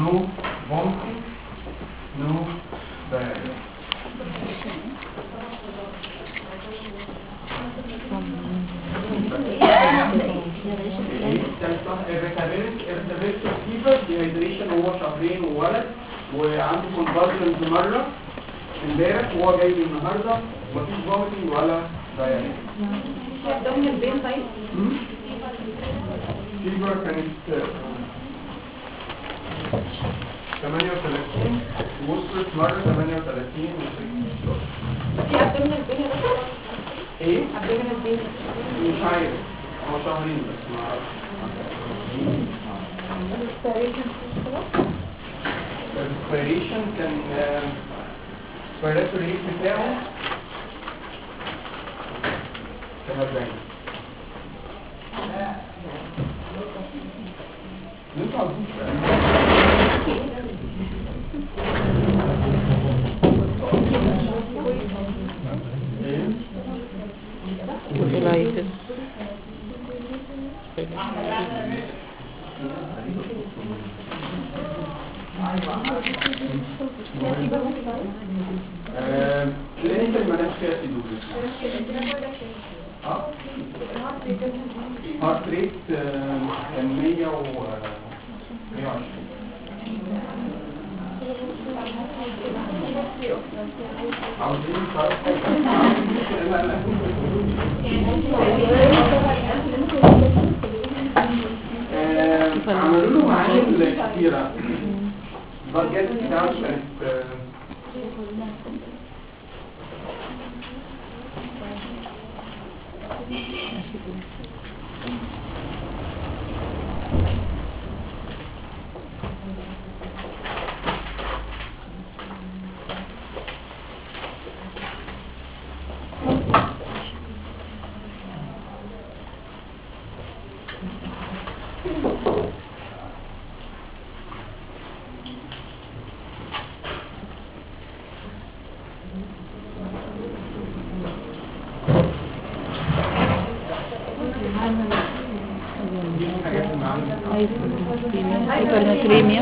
no vomiting no diarrhea irritability fever dehydration وهو شهرين وولد وعنده convulsions مرة امبارح وهو جاي لي النهارده مفيش vomiting ولا diarrhea في abdominal pain طيب فيبر كانت 38 وصلت مرة 38 وصلت في abdominal pain يا دكتور ايه؟ abdominal pain مش عارف هو شهرين بس ما اعرفش الريسبيريشن كان الريسبيراتوري ريت بتاعه كان 40 انتوا عاوزين ايه؟ وفلايتس كلينيكال مالهاش فيها سيدوز اه هارت ريت كان 100 و 120 عاوزين تعرف لا لا آه، عملوا له معامل كتيرة درجات بتاعته كانت آه، حاجات المعامل هايبرناتريميا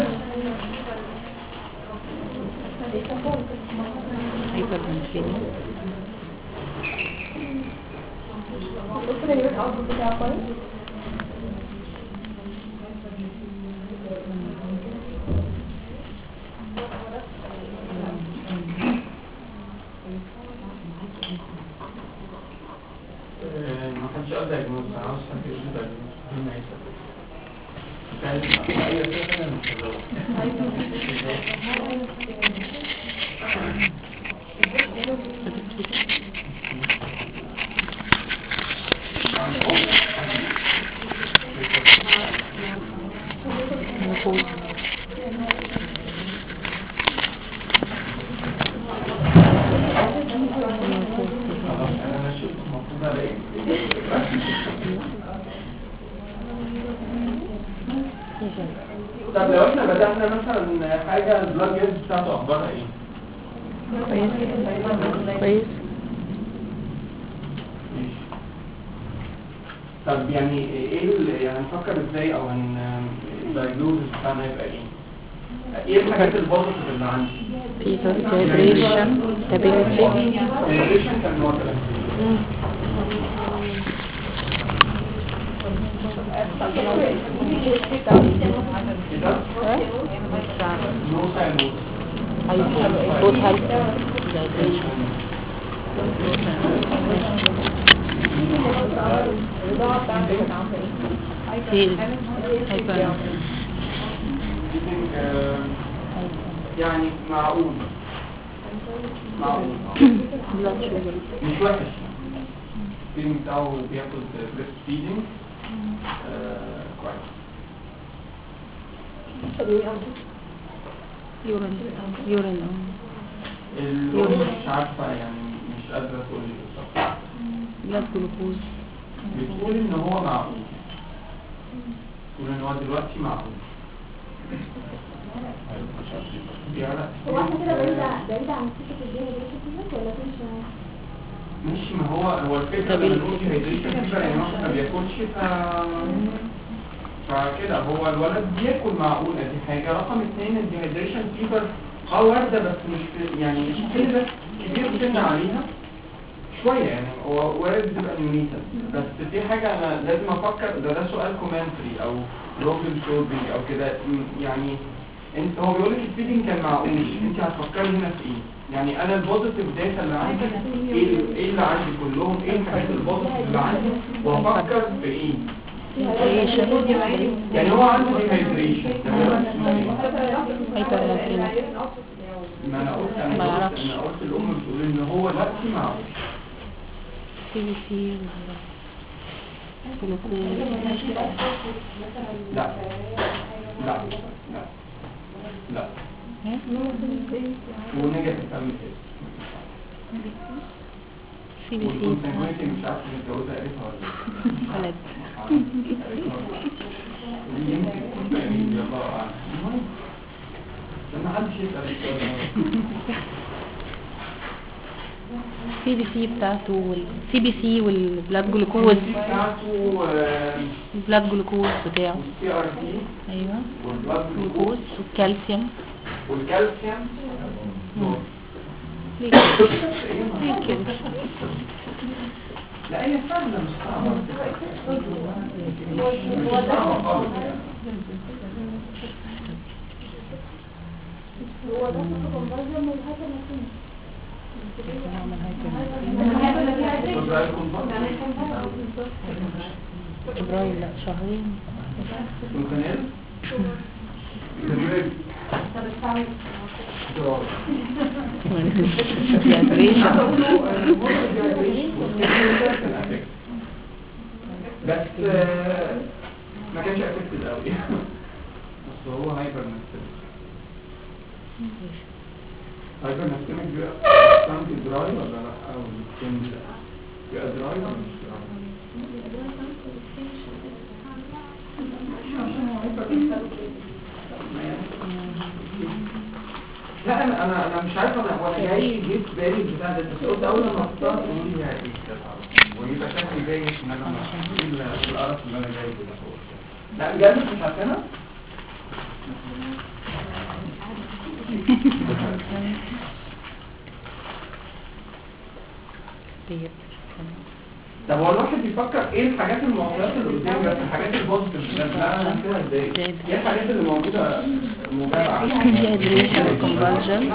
هايبرناتريميا آه، ما كانش قصدي دايجنوز انا عاوز حد يقول لي دايجنوز مين هيسأل مش عارف اي اساس انا مش هجاوب نفوذ خلاص انا شفت المفروض الاقي طب لو احنا بدأنا مثلا حاجة البلاد جاز بتاعته اخبارها ايه؟ كويس كويس ماشي. طب يعني ايه اللي يعني نفكر ازاي او هن الدايجنوز بتاعنا يبقى ايه؟ ايه الحاجات البوزيتيف اللي عندي؟ في ديهايدريشن stability الريشن كان نوع ثلاثة كده نو ساينوز فود هيلث في هايبر يعني معقول معقول بلاد شوجر مش وحش الفيلم بتاعه بياخد بريست فيدنج كويس يورين يورين الأم مش عارفة يعني مش قادرة تقول لي بالظبط بلاد جلوكوز بتقول إن هو معقول بتقول إن هو دلوقتي معقول بيعرق هو احنا كده بعيد بعيد عن فكرة الدنيا دي كده ولا في شوية؟ مش ما هو هو الفكرة لما نقول ديهايدريشن فيبر يعني واحد ما بياكلش ف فكده هو الولد بياكل معقول دي حاجه رقم اثنين الديهيدريشن فيبر اه وارده بس مش في- يعني مش كده كبير سن عليها شويه يعني هو وارد تبقى نيونيتا بس في حاجه انا لازم افكر ده ده سؤال كومنتري او بروبلم سولفنج او كده م- يعني انت هو بيقول لك الفيدنج كان معقول انت هتفكري هنا في ايه يعني انا البوزيتيف داتا اللي عندي ايه ال- ايه اللي عندي كلهم ايه الحاجات البوزيتيف اللي عندي وافكر في ايه يعني هو عنده ديهايدريشن تمام هايبر ما انا قلت انا ما قلت أعرفش. انا قلت الام بتقول ان هو دلوقتي معقول سي بي سي جلوكوز لا لا لا لا ها؟ ونيجاتيف ام سي بي سي والكونسنجويتي مش عارف متجوزه قريتها ولا ولد لا يمكن تكون فاهمين الله اعلم المهم لما حدش يسال السؤال ده. سي بي سي بتاعته والسي بي سي والبلاد جلوكوز الكونسي بتاعته البلاد جلوكوز بتاعه والسي ار تي ايوه والبلاد جلوكوز جلوكوز والكالسيوم والكالسيوم دول. ليه كده؟ ليه كده؟ لا هي سهلة مش صعبة مش صعبة خالص يعني. هو ده كومبارجن والهايبر نفسي نعمل هايبر طب رأيكم برضه؟ فبراير لا شهرين ممكن ايه؟ تدريب. برافو. ديهايدريشن بس آه، ما كانش افكتد قوي بس هو هايبر نفسي هايبر نفسي بيبقى سامك دراي ولا لا او السن لا بيبقى دراي ولا مش دراي عشان هو هايبر نفسي. لا انا انا انا مش عارف انا وانا جاي جيت بالي البتاع ده بس قلت اول لما اختار تقول لي ايه ويبقى شكلي جاي ان انا ايه ال- القرف اللي انا جاي ده لا بجد مش عارفينها طب هو الواحد بيفكر ايه الحاجات المعطيات اللي قدامي بس الحاجات البوزيتيف لا انا هنسيبها ازاي ايه الحاجات اللي موجوده مبالغه ديهايدريشن كونفرجن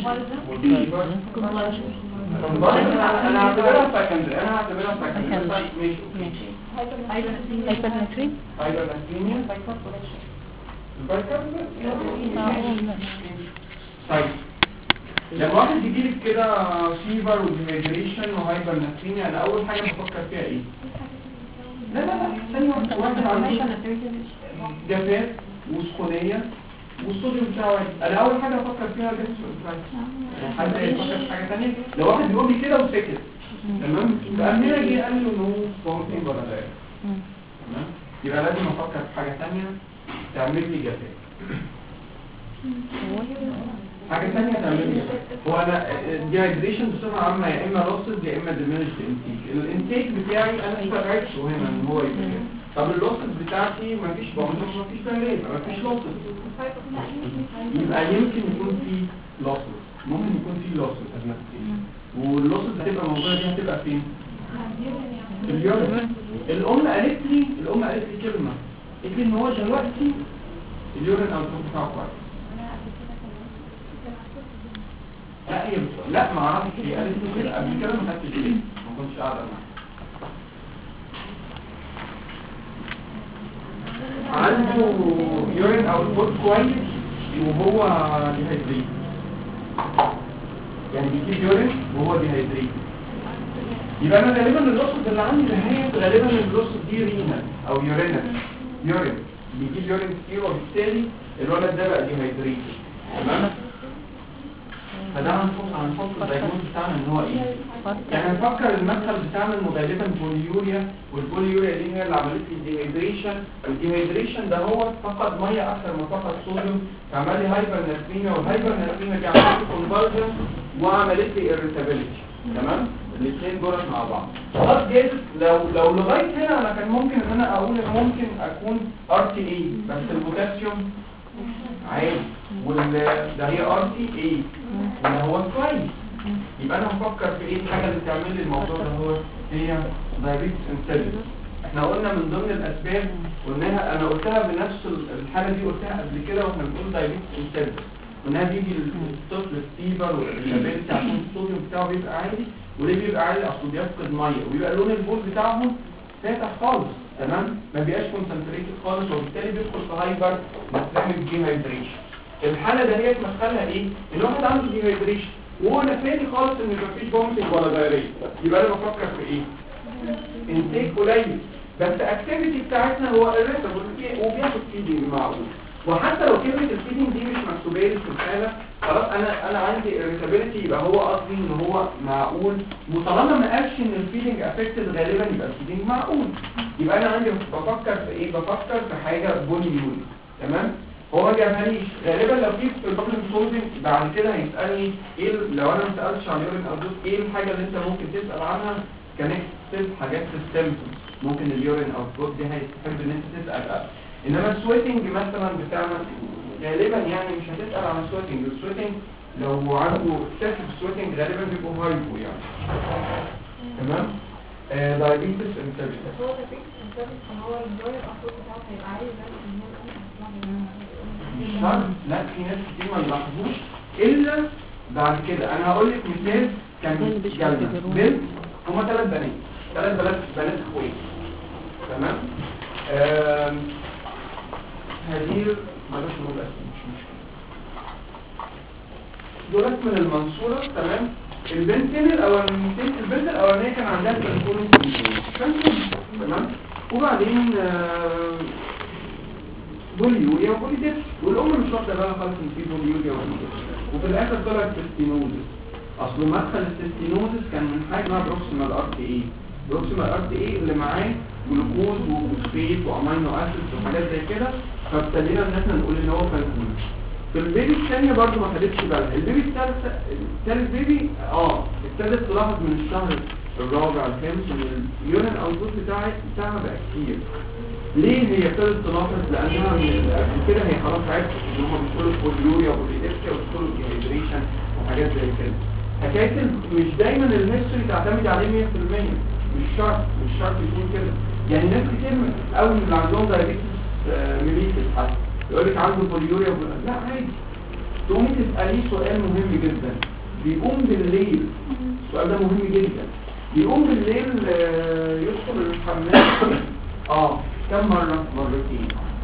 انا انا هعتبرها سكندري انا هعتبرها سكندري ماشي ماشي هايبر نترين هايبر لاكتيميا طيب لما واحد يجي لك كده فيفر وديهايدريشن وهايبر لاكتيميا انا اول حاجه بفكر فيها ايه لا لا لا ثانيه واحده واحد عنده جفاف وسخونيه والصوديوم بتاعه عالي انا اول حاجه افكر فيها جاستروانترايتس حد يفكر في حاجه ثانيه لو واحد بيقول لي كده وسكت تمام يبقى هنا جه قال له انه فومتنج ولا لا تمام يبقى لازم افكر في حاجه ثانيه تعمل لي جفاف حاجه ثانيه تعمل لي جفاف هو انا الديهايدريشن بصفه عامه يا اما لوسز يا اما ديمينشد انتيك الانتيك بتاعي انا استبعدته هنا ان هو يبقى كده. طب اللوسز بتاعتي مفيش بوندر مفيش بنريد مفيش لوسز يبقى يمكن يكون في لوسز ممكن يكون في لوسز واللوسز هتبقى موجوده دي هتبقى فين في اليورين الام قالت لي الام قالت لي كلمه قالت لي ان هو دلوقتي اليورين اوتبوت بتاعه كويس لا هي بتقول- لا ما اعرفش هي قالت لي كده قبل كده ما خدتش بالي ما كنتش قاعده معاها عنده يورين اوتبوت كويس وهو ديهايدريت يعني بيجيب يورين وهو ديهايدريت يبقى انا غالبا اللوسد اللي عندي نهايه غالبا اللوسد دي رينا او يورينا يورين بيجيب يورين كتير وبالتالي الولد ده بقى ديهايدريت تمام فده هنحط هنحط الدايجنوز بتاعنا ان هو ايه يعني هنفكر المدخل بتاعنا انه غالبا بوليوريا والبوليوريا دي هي اللي عملت لي الديهيدريشن والديهيدريشن ده هو فقد ميه اكتر ما فقد صوديوم فعمل لي هايبر ناتريميا والهايبر ناتريميا دي عملت لي كونفرجن وعملت لي irritability تمام الاثنين دولت مع بعض خلاص جايز لو لو لغايه هنا انا كان ممكن ان انا اقول ان ممكن اكون ار تي اي بس البوتاسيوم عالي وال ده هي ار تي اي وده هو كويس يبقى انا هفكر في ايه الحاجه اللي تعمل لي الموضوع ده هو هي دايابيتس انسيلس احنا قلنا من ضمن الاسباب قلناها انا قلتها بنفس ال- الحاله دي قلتها قبل كده واحنا بنقول دايابيتس انسيلس قلناها بيجي الطفل الفيبر والشباب عشان الصوديوم بتاعه بيبقى عالي وليه بيبقى عالي اصله بيفقد ميه وبيبقى لون البول بتاعهم فاتح خالص تمام ما بيبقاش كونسنتريتد خالص وبالتالي بيدخل في هايبر نفراميك ديهايدريشن الحاله دهيت مدخلها ايه الواحد عنده ديهايدريشن وهو نفساني خالص ان مفيش فوميتنج ولا دايريه يبقى انا بفكر في ايه انتيك قليل بس اكتيفيتي بتاعتنا هو الريتابل وبياخد فيدنج معقول وحتى لو كلمه الفيدنج دي مش مكتوبه لي في الحاله خلاص انا انا عندي irritability يبقى هو قصدي ان هو معقول وطالما ما قالش ان الفيدنج افكتد غالبا يبقى الفيدنج معقول يبقى انا عندي بفكر في ايه بفكر في حاجه بولي يوني تمام هو ما جابهاليش غالبا لو في في البروبلم سولفنج بعد كده هيسالني ايه ال- لو انا ما سالتش عن يورين اوتبوت ايه الحاجه اللي انت ممكن تسال عنها كنكتب حاجات في السيمبتومز ممكن اليورين اوتبوت دي هتحب ان انت تسال عنها. انما السويتنج مثلا بتاعنا غالبا يعني مش هتسال عن السويتنج السويتنج لو عنده اكسسيف سويتنج غالبا بيبقوا هايبو يعني تمام دايابيتس انسيبيتس هو ده فيكس السبب ان هو الجوي الاخر بتاعه هيبقى عالي زي ما مش شرط لا في ناس كتير ما يلاحظوش الا بعد كده انا هقول لك مثال اللي كان بيشوف جالنا الجرون. بنت هما ثلاث بنات ثلاث بنات بنات اخوات تمام آم، هذه بلاش نقول اسم مش مشكله دولت من المنصوره تمام البنتين الاولانيتين البنت الاولانيه كان عندها تليفون كان تمام وبعدين آم، بوليوريا وبوليديبس والام مش واخده بالها خالص ان في بوليوريا وبوليديبس وفي الاخر طلعت تستينوزس اصل مدخل التستينوزس كان من حاجه اسمها بروكسيمال ار تي اي بروكسيمال ار تي اي اللي معاه جلوكوز وفوسفيت وامينو اسيدز وحاجات زي كده فابتدينا ان احنا نقول ان هو فالكون في البيبي الثانيه برضو ما خدتش بالها البيبي الثالث الثالث بيبي اه ابتدت تلاحظ من الشهر الرابع الخامس ان اليورين اوتبوت بتاعها بتاعها بقى كتير ليه هي ابتدت تلاحظ لانها من قبل كده هي خلاص عرفت ان هم بيدخلوا في بوليوريا وبوليديبسيا وبيدخلوا في ديهايدريشن وحاجات زي كده حكايه ال- مش دايما الهيستوري تعتمد عليه 100% مش شرط مش شرط يكون كده يعني ناس كتير من- قوي من اللي عندهم دايابيتس ميليتس حتى يقول لك عنده بوليوريا وبول- لا عادي تقومي تساليه سؤال مهم جدا بيقوم بالليل السؤال ده مهم جدا بيقوم بالليل آه، يدخل الحمام اه كم مرة مرتين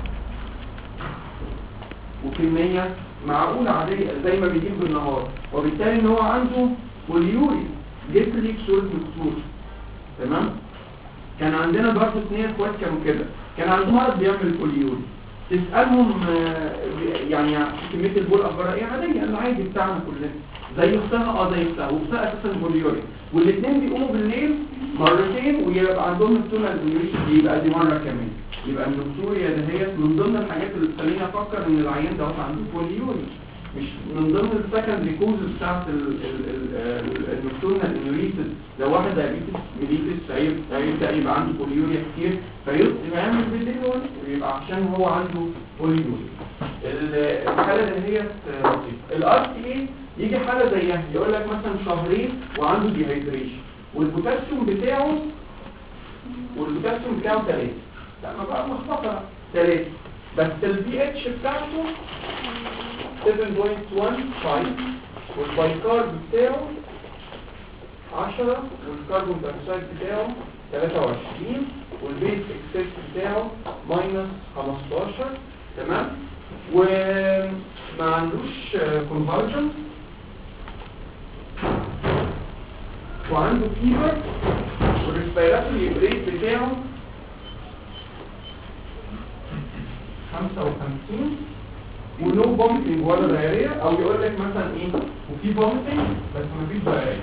وكمية معقولة عادية زي ما بيجيب بالنهار وبالتالي ان هو عنده بوليوري جبت لي بصورة دكتور تمام كان عندنا برضه اثنين اخوات كانوا كده كان عندهم مرض بيعمل بوليوري تسألهم آه، يعني كمية البول أخبارها ايه عادية العادي بتاعنا كلنا زي اختها اه زي اختها واختها اساسا بوليوري والاثنين بيقوموا بالليل مرتين ويبقى عندهم التونة البوليوري يبقى دي مرة كمان يبقى الدكتور يا دهيت من ضمن الحاجات اللي تخليني افكر ان العيان ده عنده بوليوري مش من ضمن السكندري كوز بتاعت النكتورنال انيوريتس لو واحد دايابيتس ميليتس هيبدا يبقى عنده بوليوريا كتير فيبقى يعمل بالليل هو ويبقى عشان هو عنده بوليوريا ال- الحاله اللي هي لطيفه الار تي اي يجي حاله زيها يقول لك مثلا شهرين وعنده ديهايدريشن والبوتاسيوم بتاعه والبوتاسيوم بتاعه 3 لا ما بقى مخبطه 3 بس البي اتش بتاعته 7.15 والبايكارب بتاعه 10 والكربون دايوكسيد بتاعه 23 والبيت اكسس بتاعه ماينس 15 تمام وما عندوش كونفرجن وعنده فيبر والريسبيراتوري ريت بتاعه 55 ونو بومتنج ولا دايريا او يقول لك مثلا ايه وفي بومتنج بس مفيش دايريا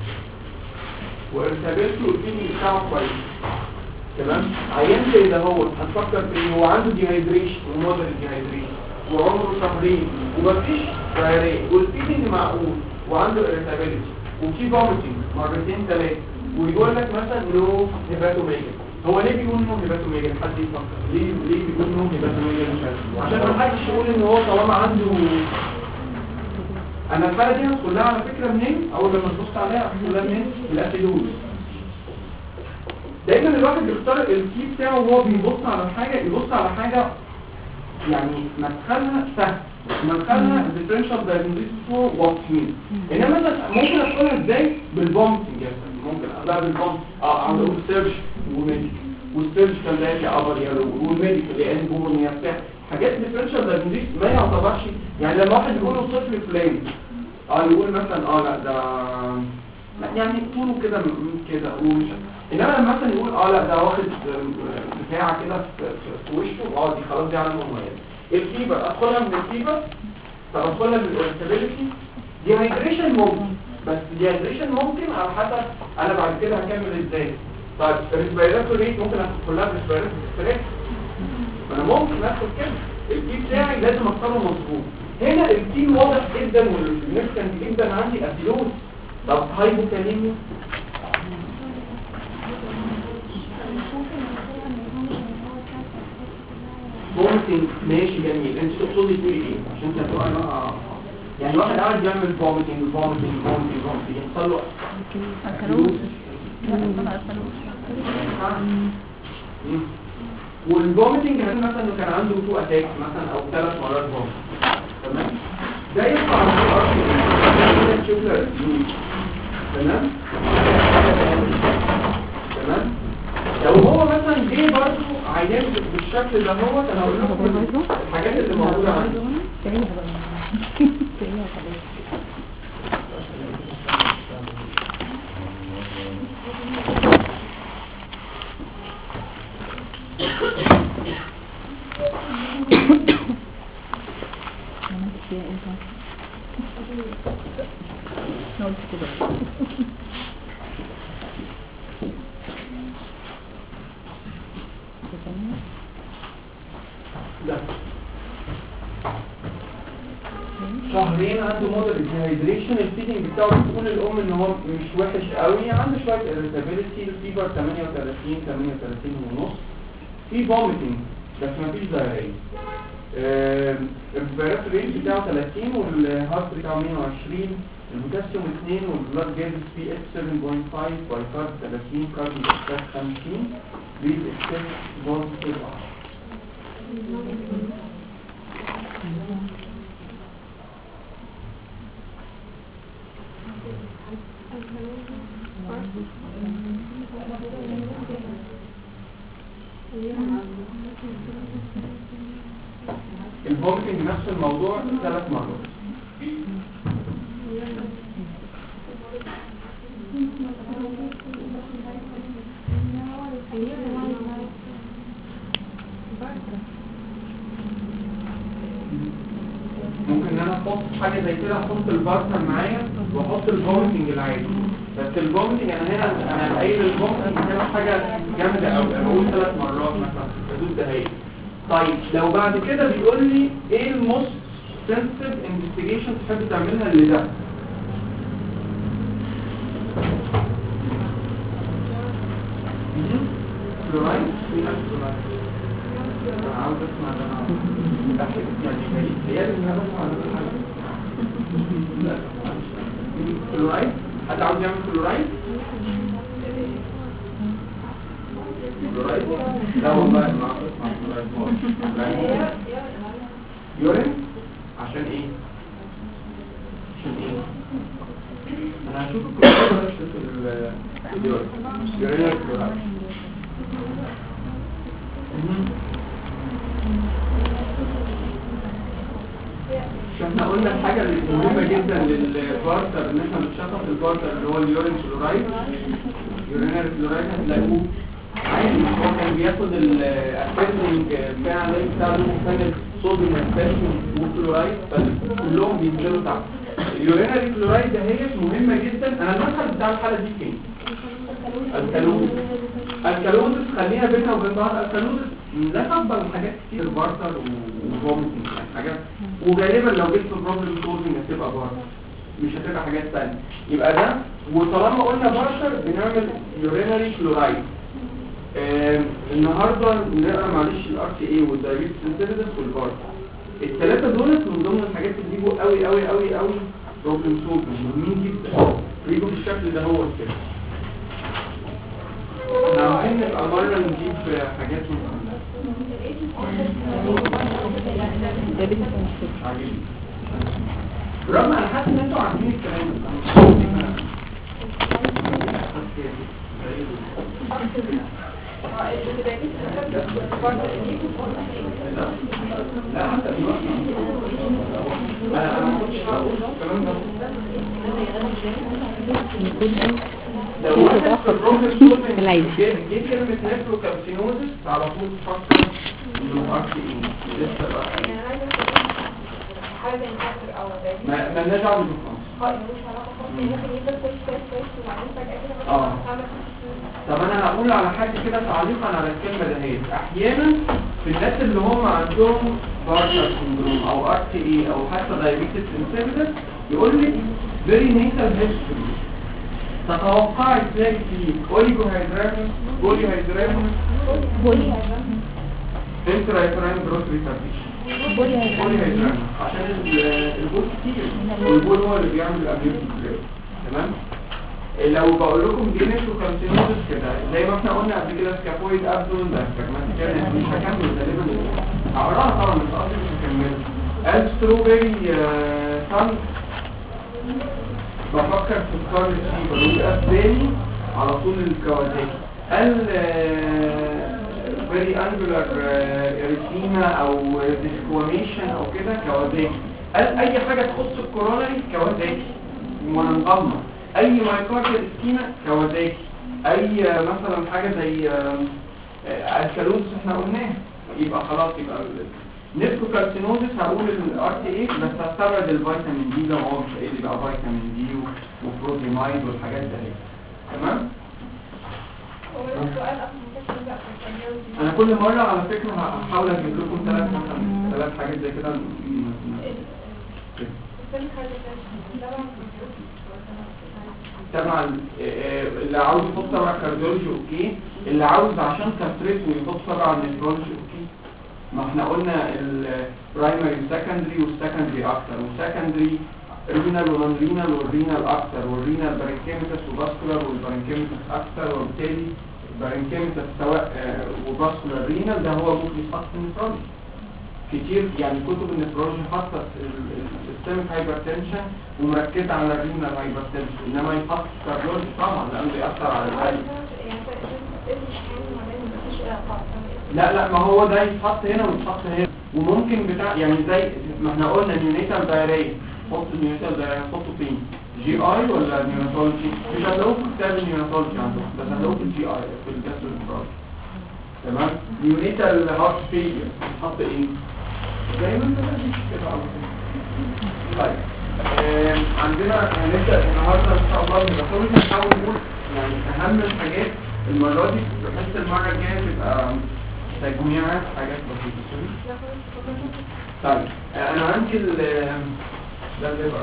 وارتبلته والفيلم بتاعه كويس تمام عيان زي ده هو هتفكر في ايه هو عنده ديهايدريشن ومودر ديهايدريشن وعمره شهرين ومفيش دايريا والفيلم معقول وعنده ارتبلتي وفي بومتنج مرتين ثلاثه ويقول لك مثلا نو هيباتوميجا هو ليه بيقول نو هيباتوميجا حد يفكر ليه ليه بيقول نو هيباتوميجا مش عارف عشان ما حدش يقول ان هو طالما عنده انا الحاله دي هدخل لها على فكره منين اول لما تبص عليها هدخل لها منين من الاسيدوز دايما الواحد بيختار الكي بتاعه وهو بيبص على حاجه يبص على حاجه يعني مدخلها سهل مدخلها الديفرنشال دايجنوستيك بتاعه واضحين انما مثلا ممكن ادخلها ازاي بالبومبنج ممكن ابدا بالبومب اه عند اقول سيرش وميديك والسيرش كان لاقي ابر يالو والميديك اللي يعني بومبنج بتاع حاجات ديفرنشال دايجنوستيك ما يعتبرش يعني لما واحد يقول اوصف لي فلان اه يقول مثلا اه لا ده لا يعني طوله كده م- كده ومش انما لما مثلا يقول اه لا ده واخد بتاع كده في, في, في وشه اه دي خلاص دي علامه مميزه الفيبر ادخلها من الفيبر طب ادخلها من الارتابيلتي دي هايدريشن ممكن بس دي هايدريشن ممكن على حسب انا بعد كده هكمل ازاي طيب الريسبيراتوري ريت ممكن ادخل لها بريسبيراتوري ستريس انا ممكن ادخل كده الكي بتاعي لازم اختاره مظبوط هنا الكي واضح جدا والنفسن جدا عندي اسيلوز طب هايبوكاليميا ممكن ماشي جميل انت تقصدي تقولي ايه عشان انت هتبقى بقى يعني واحد قاعد يعمل فوميتنج فوميتنج فوميتنج فوميتنج يحصل له الكالوز لا طبعا الكالوز مم. والفوميتنج هل مثلا إنه كان عنده تو اتاك مثلا او ثلاث مرات فوميت تمام ده يطلع عن الارض شكل تمام تمام لو هو مثلا جه برضه عيان بالشكل ده هو انا هقول لكم الحاجات اللي موجوده عندي ده شهرين عنده مودريت ديهايدريشن الفيدنج بتاعه بتقول الام ان هو مش وحش قوي عنده شويه irritability الفيبر 38 38 ونص في فوميتنج بس ما فيش دايريه الفيروس ريت بتاعه 30 والهارت بتاعه 120 البوتاسيوم 2 والبلاد جاز بي اتش 7.5 باي كارد 30 كارد اكسس 50 ريد اكسس بوزيتيف 10 الفوميتنج نفس الموضوع ثلاث مرات ممكن ان انا احط حاجه زي كده احط البارتنر معايا واحط الفوميتنج العادي بس الفوميتنج انا هنا انا قايل الفوميتنج هنا حاجه جامده قوي انا بقول ثلاث مرات مثلا في حدود دقايق طيب لو بعد كده بيقول لي ايه الموست سنسيتيف انفستيجيشن تحب تعملها لده فلورايد مين قال فلورايد انا عاوز اسمع ده انا أحب يعني بعيد هي اللي انا بسمع ده حاجه لا فلورايد حد عاوز يعمل فلورايد فلورايد لا والله ما اعرف اسمع فلورايد خالص لا. يورين عشان ايه عشان ايه انا هشوف الكلام ده في ال- اليورين يورين فلورايد مهم. مش احنا قلنا الحاجة اللي مهمة جدا للبارتر ان احنا بنشخص البارتر اللي هو اليورين فلورايد يورينال فلورايد هتلاقوه عادي هو كان بياخد الاسيرنينج بتاع اللي بتاع كان صوديوم اسبرشن وفلورايد كلهم بينزلوا تحت اليورينال فلورايد ده هي مهمة جدا انا المدخل بتاع الحالة دي فين؟ الكالوز الكالوز خلينا بينها وبين بعض الكالوز لا تقبل حاجات كتير بارتر وفوميتنج يعني حاجات وغالبا لو جبت بروبلم سولفنج هتبقى بارتر مش هتبقى حاجات تانية يبقى ده وطالما قلنا بشر بنعمل يورينري كلورايد آم، النهارده نقرا معلش الار تي اي والدايبيتس انسيدنس والبارت الثلاثه دول من ضمن الحاجات اللي بيجوا قوي قوي قوي قوي بروبلم سولفنج مهمين جدا بيجوا بالشكل ده هو كده احنا عاوزين نبقى مره نجيب حاجات من ده بيت المفروض. عجيب رغم انا حاسس ان انتوا عارفين الكلام ده لا حتى دلوقتي انا انا ما كنتش هقول الكلام ده لو واحد في الروبر سولفنج العيد. جه جه كلمة نيفروكابسينوزس على طول تفكر انه ار تي اي لسه بقى حاجة زي الكسر أو ده ما ما لناش دعوه بالفرنسا اه ملوش علاقة خالص ممكن يفضل كويس كويس كويس وبعدين فجأة كده اه. مثلا تعمل طب انا هقول على حاجه كده تعليقا على الكلمه دهيت احيانا في الناس اللي هم عندهم بارشر سندروم او ار تي اي او حتى دايابيتس انسيبيتس يقول لي فيري نيتال هيستوري تتوقعي تلاقي في اوليجو هيدرامس بولي هيدرامس بولي انترا يفران جروث ريتارديشن بولي بولي هيدرامس عشان ال- البول كتير والبول هو اللي بيعمل الابيوتيك تمام لو بقول لكم دي نيتروكالسينوزس كده زي ما احنا قلنا قبل كده سكافويد ابدون ده كمان مش هكمل غالبا هقراها طبعا مش قصدي مش هكملها الستروبري سان بفكر في سكارلت فيبر ويبقى في بالي على طول الكوازاكي ال فيري انجولار اريثيما او ديسكواميشن او كده كوازاكي قال اي حاجه تخص الكورونري كوازاكي وانا مغمض اي مايكارديال اسكيما كوازاكي اي آه، مثلا حاجه زي الكالوز احنا قلناه يبقى خلاص يبقى نيفروكالسينوزس هقول الار تي اي بس هستبعد الفيتامين دي لو هو مش قايل يبقى فيتامين دي و- وبروتيمايد والحاجات دي تمام هو ده السؤال أصلا ما كانش بقى في التجاوز دي. انا كل مره على فكره هحاول اجيب لكم ثلاث مثلا ثلاث حاجات زي كده م- م- السن خلي بالك. طبعا طبعا آه، اللي عاوز يحط تبع كارديولوجي اوكي اللي عاوز عشان كثرته يحط تبع النيفرولوجي اوكي ما احنا قلنا البرايمري والسكندري والسكندري اكتر والسكندري رينال ونون رينال والرينال اكتر والرينال بارنكيميتس وباسكولار والبارنكيميتس اكتر وبالتالي البارنكيميتس سواء آه، وباسكولار رينال ده هو ممكن يتحط في النيفرولوجي كتير يعني كتب النفرولوجي حاطه السيستميك هايبرتنشن ومركزه على الرينال هايبرتنشن انما يحط كارديولوجي طبعا لانه بيأثر على القلب لا لا ما هو ده يتحط هنا ويتحط هنا وممكن بتاع يعني زي ما احنا قلنا نيونيتال دايريه حط النيونيتال دايريه حطه فين جي اي ولا نيوناتولوجي مش هتلاقوه في كتاب النيوناتولوجي عندكم بس هتلاقوه في الجي اي في الجاسترونترولوجي تمام نيونيتال هارت فيلير حط ايه زي ما انت بديش كده على طول. طيب آم، عندنا هنبدا النهارده ان شاء الله النيوناتولوجي نحاول نقول يعني اهم الحاجات المره دي بحيث المره الجايه تبقى تجميعات حاجات بسيطه سوري طيب آه، انا عندي ال ده الليفر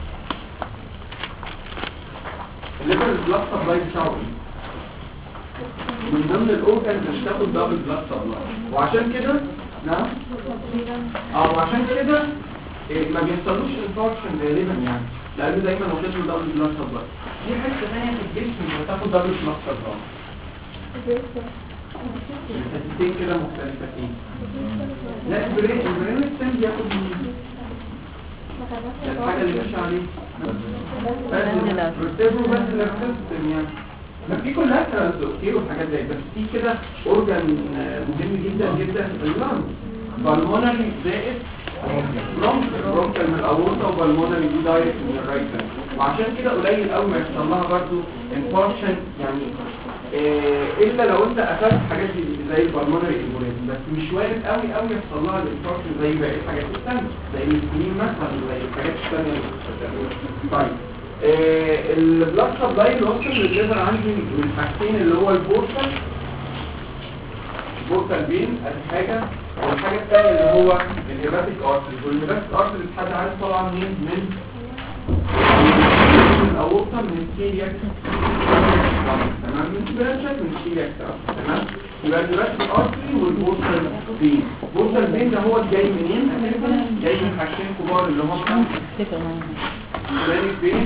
الليفر البلاد سبلاي بتاعه ايه؟ من ضمن الاورجنز اللي بتاخد دبل بلاد سبلاي وعشان كده نعم اه وعشان كده إيه، ما بيحصلوش انفاركشن غالبا يعني لانه دايما واخد له دبل بلاد سبلاي دي حته ثانيه في الجسم اللي بتاخد دبل بلاد سبلاي الحتتين كده مختلفتين لا البرين البرين الثاني بياخد من ده الحاجه اللي ماشيه عليه بس رتبه بس الريسيستم يعني ما في كلها ترانزوكتير وحاجات زي بس في كده اورجان مهم جدا جدا اللانج بالمونري زائد برونكل برونكل من الاورطه وبالمونري دي دايركت من الرايت وعشان كده قليل قوي ما يحصل لها برضه انفاركشن يعني آه، الا لو انت اخدت حاجات دي زي البالمونري امبوليزم بس مش وارد قوي قوي يحصل لها الانفاركشن زي باقي الحاجات الثانيه زي السنين مثلا زي الحاجات الثانيه طيب آه، البلاد سبلاي اللي وصل للليفر عندي من حاجتين اللي هو البورتال البورتال بين ادي حاجه والحاجه الثانيه اللي هو الهيباتيك ارتري والهيباتيك ارتري حد عارف طبعا منين من الاورطه من السيرياك تمام من برانشات من السيرياك تمام يبقى دلوقتي الارتري والبورتال فين البورتال فين ده هو جاي منين اساسا جاي من حاجتين كبار اللي هم افتكر معايا سلاني فين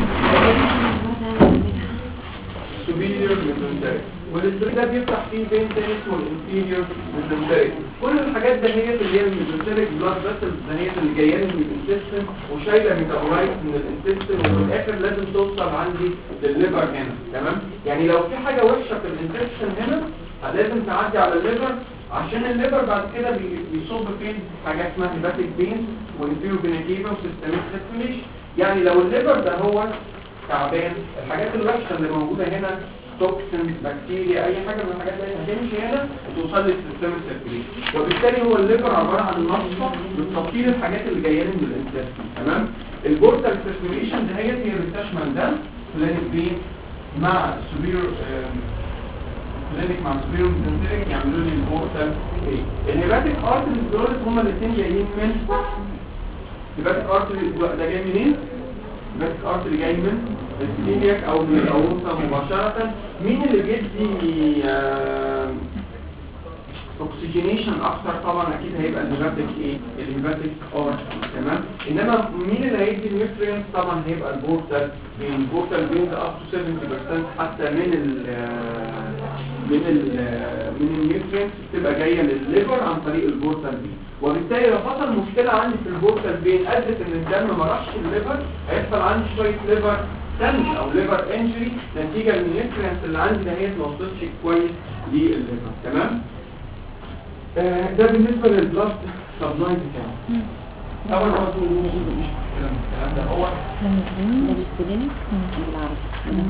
superior mesenteric والستريك ده بيفتح فيه بين تاني اسمه الانفيريور mesenteric كل الحاجات ده هي اللي هي الميزنتريك بلاد فيسلز ده هي اللي جايه لي من الانتستين وشايله ميتابولايت من الانتستين وفي الاخر لازم توصل عندي للليفر هنا تمام يعني لو في حاجه وحشه في الانتستين هنا لازم تعدي على الليفر عشان الليفر بعد كده بي- بيصب فين حاجه اسمها هيباتيك بين وانفيرو بينيكيفا وسيستميك سيركيوليشن يعني لو الليفر ده هو تعبان الحاجات الوحشه اللي موجوده هنا توكسين بكتيريا اي حاجه من الحاجات دي هتمشي هنا وتوصل للسيستم السيركيوليشن وبالتالي هو الليفر عباره عن منصه لتطهير الحاجات اللي جايه لي من الانتستين تمام البورتال سيركيوليشن دهيت هي اللي بتشمل ده كلينيك بين مع سوبيريور كلينيك مع سوبيريور ميزنتريك يعملوا لي البورتال ايه الهيباتيك ارتريز دول هما الاثنين جايين من الهيباتيك ارتري ده جاي منين بس ارتري جاي من السيلياك او من الاورطه مباشره مين اللي بيدي آه، اوكسجينيشن اكتر طبعا اكيد هيبقى الهيباتيك ايه الهيباتيك ار تمام انما مين اللي هيدي النيوترينز طبعا هيبقى البورتال بين البورتال بين ده اب تو 70% حتى من ال من ال من النيوترينز بتبقى جايه للليفر عن طريق البورتال بين وبالتالي لو حصل مشكله عندي في البورتال بين ادت ان الدم ما راحش الليفر هيحصل عندي شويه ليفر دامج او ليفر انجري نتيجه ان النيوترينز اللي عندي دهيت ما وصلتش كويس للليفر تمام آه، ده بالنسبة للبلاد سبلاي بتاعه طبعا هو طول مش الكلام الكلام ده هو ده بالكلينيك بالعربي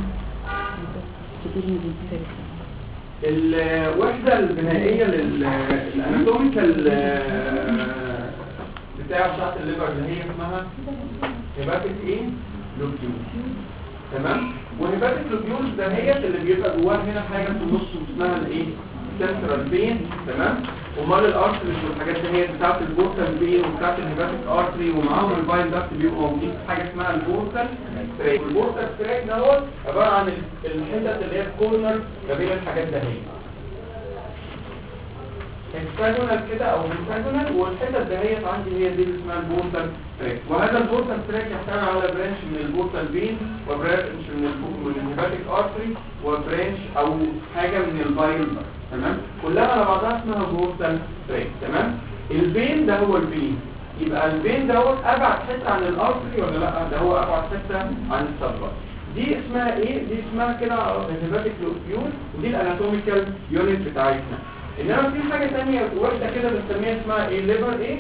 الوحدة البنائية للاناتوميكال بتاع بتاعت الليفر اللي هي اسمها هيباتيك ايه؟ لوبيول تمام؟ وهيباتيك لوبيول ده هي اللي بيبقى جواها هنا حاجة في النص اسمها الايه؟ سنترال بين تمام؟ امال الارتريز والحاجات دي هي بتاعت البورتال بين وبتاعت الهيباتيك ارتري ومعاهم الباين داكت بيبقوا موجودين في حاجه اسمها البورتال تراك البورتال تراك دوت عباره عن ال- الحتت اللي هي الكورنر ما بين الحاجات ده هي هكساجونال كده او هكساجونال والحتت دهيت عندي هي دي اللي اسمها البورتال تراك وهذا البورتال تراك يحتوي على برانش من البورتال بين وبرانش من البو- من الهيباتيك ارتري وبرانش او حاجه من البايل داكت تمام كلها على بعضها اسمها بورتال تراك تمام البين ده هو البين يبقى البين دوت ابعد حته عن الارتري ولا لا ده هو ابعد حته عن السبلاي دي اسمها ايه دي اسمها كده هيباتيك لوبيول ودي الاناتوميكال يونت بتاعتنا انما في حاجه ثانيه واحده كده بنسميها اسمها ايه ليفر ايه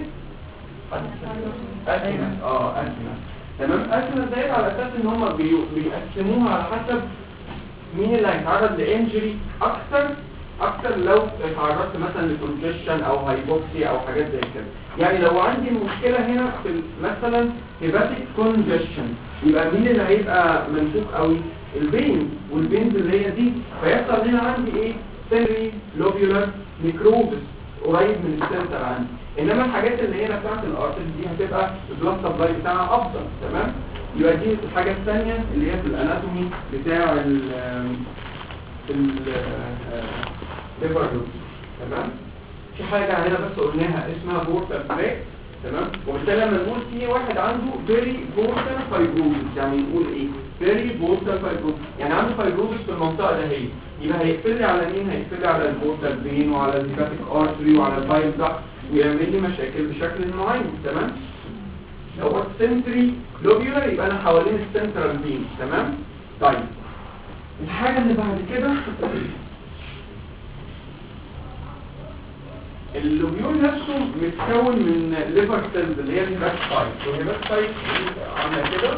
اسمس اه اسمس تمام اسمس ديت على اساس ان هم بيقسموها على حسب مين اللي هيتعرض لانجري اكتر اكتر لو اتعرضت مثلا لكونجيشن او هايبوكسي او حاجات زي كده يعني لو عندي مشكله هنا في ال- مثلا هيباتيك كونجيشن يبقى مين اللي هيبقى منفوخ قوي البين والبينز اللي هي دي فيحصل هنا عندي ايه سيري لوبيولار نيكروبس قريب من السنتر عندي انما الحاجات اللي هنا بتاعت الارتري دي هتبقى البلاد سبلاي بتاعها افضل تمام يبقى دي الحاجه الثانيه اللي هي في الاناتومي بتاع ال الليفر تمام في حاجة هنا بس قلناها اسمها بورتال تراك تمام وبالتالي لما نقول في واحد عنده فيري بورتال فايبروزس يعني نقول ايه فيري بورتال فايبروزس يعني عنده فايبروزس في المنطقة ده هي يبقى هيقفل لي على مين هيقفل لي على البورتال بين وعلى الهيباتيك ارتري وعلى البايل داكت ويعمل لي مشاكل بشكل معين تمام هو السنتري لوبيولار يبقى انا حوالين السنترال بين تمام طيب الحاجة اللي بعد كده اللوبيول نفسه متكون من ليفر سيلز اللي هي الهيبات سايت والهيبات سايت عامله كده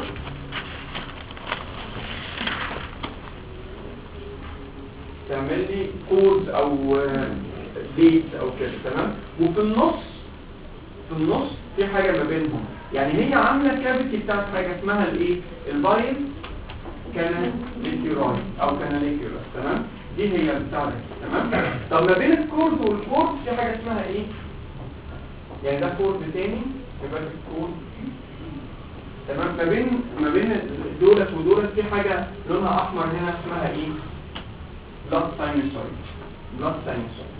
تعمل لي كورد او بيت او كده تمام وفي النص في النص في حاجه ما بينهم يعني هي عامله كافيتي بتاعت حاجه اسمها الايه البايل كان ليكيوراي او كان ليكيوراي تمام دي هي البتاع ده تمام طب ما بين الكورد والكورد في حاجه اسمها ايه يعني ده كورد تاني يبقى ده الكورد تمام ما بين ما بين دولت ودولت في حاجه لونها احمر هنا اسمها ايه بلاد ساينوسويد بلاد ساينوسويد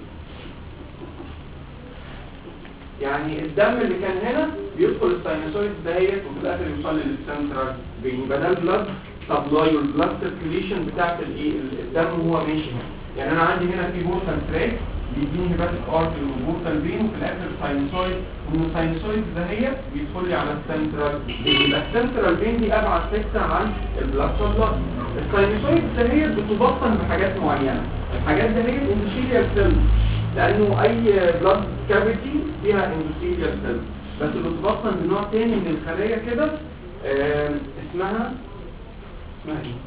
يعني الدم اللي كان هنا بيدخل الساينوسويد دهيت وفي الاخر يوصل للسنترال فين يبقى ده البلاد سبلاي والبلاد سيركيليشن بتاعت الايه الدم وهو ماشي هنا يعني انا عندي هنا في بورتال تراك بيديني هيباتيك ارتري وبورتال فين وفي الاخر ساينوسويد ومن الساينوسويد دهيت بيدخل لي على السنترال فين يبقى السنترال فين دي ابعد حته عن البلاد سبلاي الساينوسويد دهيت بتبطن بحاجات معينه الحاجات دهيت اندوثيليال سيلز لانه اي بلاد كافيتي فيها اندوثيليال سيلز بس بتبطن بنوع تاني من الخلايا كده آم، اسمها اسمها ايه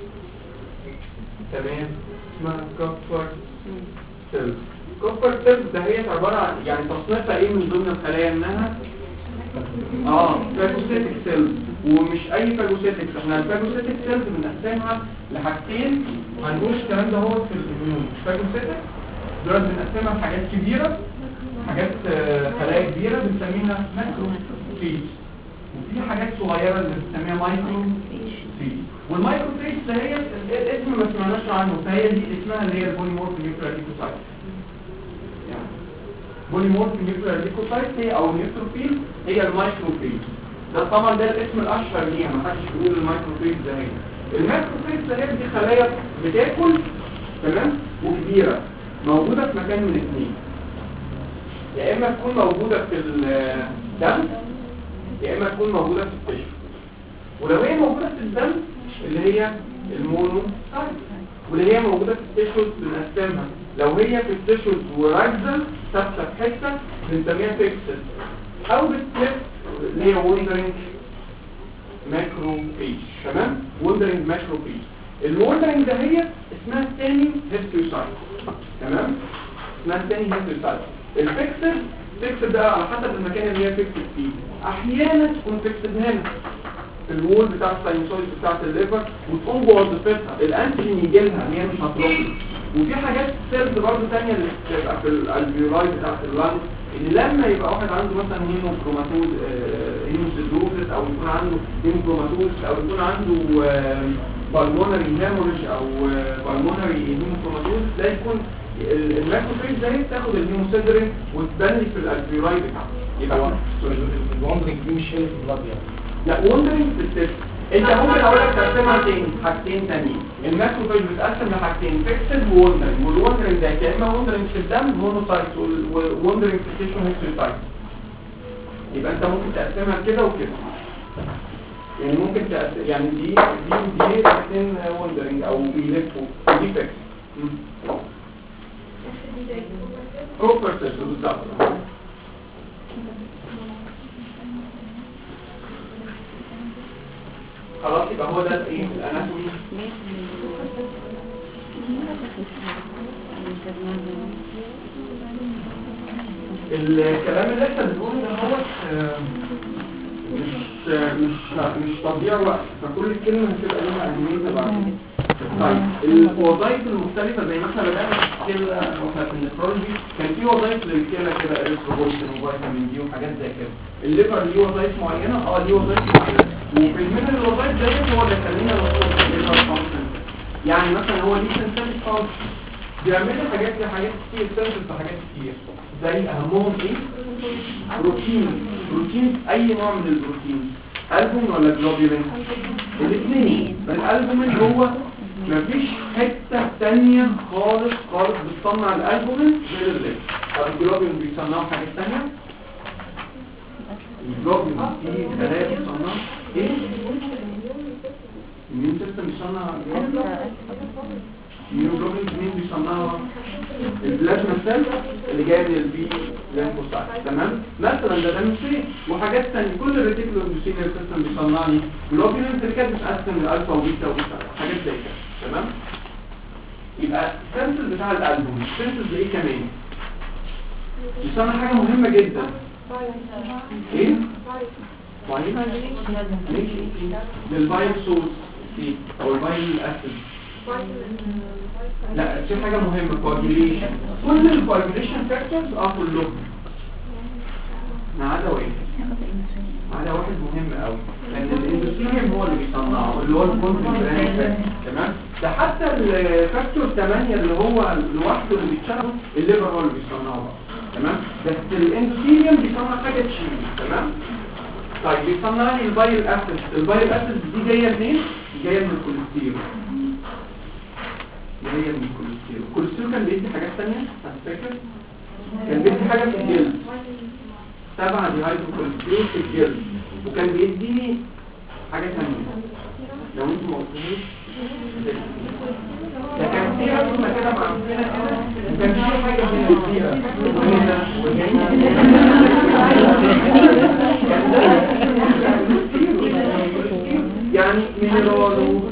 تمام اسمها كوبر سيلز كوبر سيلز ده هي عباره عن يعني تصنيفها ايه من ضمن الخلايا انها اه فاجوسيتك سيلز ومش اي فاجوسيتك احنا الفاجوسيتك سيلز بنقسمها لحاجتين هنقول الكلام ده هو في الاميون فاجوسيتك دول بنقسمها لحاجات كبيره حاجات آه، خلايا كبيره بنسميها ماكرو فيج وفي حاجات صغيره اللي بنسميها مايكرو فيج والمايكرو فيج ده هي ال- الاسم ما سمعناش عنه فهي دي اسمها اللي هي البوليمورف نيوكلير ليكوسايت بوليمورف نيوكلير ليكوسايت هي او نيوتروفيل هي المايكروفيج ده طبعا ده الاسم الاشهر ليها ما حدش بيقول المايكروفيج ده هي الماكروفيج ده هي دي خلايا بتاكل تمام وكبيره موجوده في مكان من اثنين يا اما تكون موجوده في الدم يا اما تكون موجوده في التشو ولو هي موجوده في الدم اللي هي المونو واللي هي موجوده في التشوز بنقسمها لو هي في التشوز وراكزه ثابته في حته بنسميها فيكسد او بتلف اللي هي وندرنج ماكرو فيج تمام وندرنج ماكرو فيج الوندرنج ده هي اسمها الثاني هيستيوسايت تمام اسمها الثاني هيستيوسايت الفيكسد فيكسد ده على حسب المكان اللي هي فيكسد فيه احيانا تكون فيكسد هنا في الوول بتاع الساينسويد بتاعت الليفر وتقوم بوظيفتها الانتيجين يجي لها ان هي مش هتروح وفي حاجات سيلز برضه ثانيه اللي بتبقى في الالفيولاي بتاعت اللانج ان لما يبقى واحد عنده مثلا هيموكروماتوز هيموسيدروزس او يكون عنده هيموكروماتوز او يكون عنده بالمونري هيموريج او بالمونري هيموكروماتوز ده يكون ال- الماكروفيج ده تاخد الهيموسيدرين وتبني في الالفيولاي بتاعته يبقى الوندرنج دي مش هي في البلاد يعني لا وندرنج في السيستم انت ممكن اقول لك تقسمها تاني حاجتين تانيين الماكروفاج بتقسم لحاجتين فيكسد ووندرنج والوندرنج ده يا اما وندرنج في الدم مونوسايت ووندرنج في التيشو هيستوسايت يبقى انت ممكن تقسمها كده وكده يعني ممكن تقسم يعني دي دي دي الاثنين وندرنج او بيلفوا دي فيكس كوبر سيستم بالظبط خلاص يبقى هو ده الايه الاناتومي الكلام اللي احنا بنقوله ده هو آه، مش مش مش تضييع وقت فكل كلمه هتبقى لها اهميتها بعدين طيب الوظائف المختلفة زي ما احنا بدأنا في الكلى وفي النفرولوجي كان في وظائف للكلى كده اريثروبويتين وفيتامين دي وحاجات زي كده الليفر ليه وظائف معينة اه ليه وظائف معينة وفي من الوظائف ديت هو اللي خلينا نوصل الليفر فانكشن يعني مثلا هو ليه سنسيتيف فانكشن بيعمل لي حاجات حاجات كتير سنسيتيف في حاجات كتير زي اهمهم ايه؟ بروتين بروتين اي نوع من البروتين البوم ولا جلوبولين الاثنين الالبومين هو مفيش حتة تانية خالص خالص بتصنع الالبومين غير الليل طب الجلوبولين بيصنعوا حاجات تانية الجلوبولين في خلايا بتصنع ايه؟ الميون سيستم بيصنع النيوروبين مين بيصنعها البلازما سيل اللي جايه من البي ليمفوسايت تمام مثلا ده ده مش فيه وحاجات ثانيه كل الريتيكولو اندوثيليال سيستم بيصنع لي جلوبولين اللي كانت بتقسم لالفا وبيتا وبيتا حاجات زي كده تمام يبقى السنسل بتاع الالبوم السنسل ده ايه كمان بيصنع حاجه مهمه جدا ايه طيب ماشي للبايل سورس دي او البايل اسيد لا في حاجة مهمة coagulation كل الكواجوليشن فاكتورز اه كلهم ما عدا واحد ما عدا واحد مهم قوي لان الاندوثيليوم هو اللي بيصنعه اللي هو الكونتنت تمام ده حتى الفاكتور 8 اللي هو لوحده اللي بيتشرب الليفر هو اللي بيصنعه بقى. تمام بس الاندوثيليوم بيصنع حاجه تشيل تمام طيب بيصنع لي البايل اسيد البايل اسيد دي جايه منين جايه من الكوليسترول جايه من الكوليسترول الكوليسترول كان بيدي حاجات ثانيه هتفكر كان بيدي حاجه في الجلد سبعة دي هايدروكوليسترول في الجلد وكان بيدي حاجه ثانيه لو انتوا ما قلتوش ده كان في رسمه كده معفنه كده وكان في حاجه هنا كبيره وهنا وهنا يعني مينرال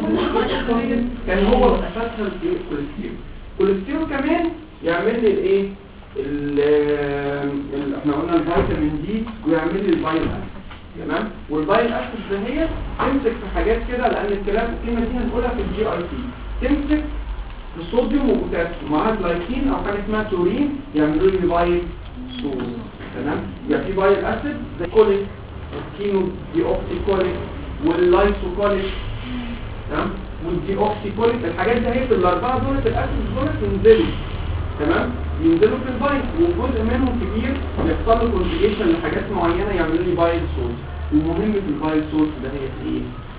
كان هو اساسها الكوليسترول الكوليسترول كمان يعمل لي الايه ال- ال- احنا قلنا الفيتامين دي ويعمل لي البايل اسيد تمام والبايل اسيد ده هي تمسك في حاجات كده لان الكلام الكلمه دي هنقولها في الجي اي تي تمسك الصوديوم وبوتاسيوم معاها جلايكين او حاجه اسمها تورين يعملوا لي بايل سول تمام يبقى في بايل اسيد زي كوليك الكينو دي اوكسيكوليك واللايسوكوليك تمام والدي اوكسيكوليك الحاجات دي هي الاربعه دول الاسيد دول ينزلوا تمام ينزلوا في البايل وجزء منهم كبير يحصل له كونجيجيشن لحاجات معينه يعملوا لي بايل سورس والمهم في البايل سورس ده هي ايه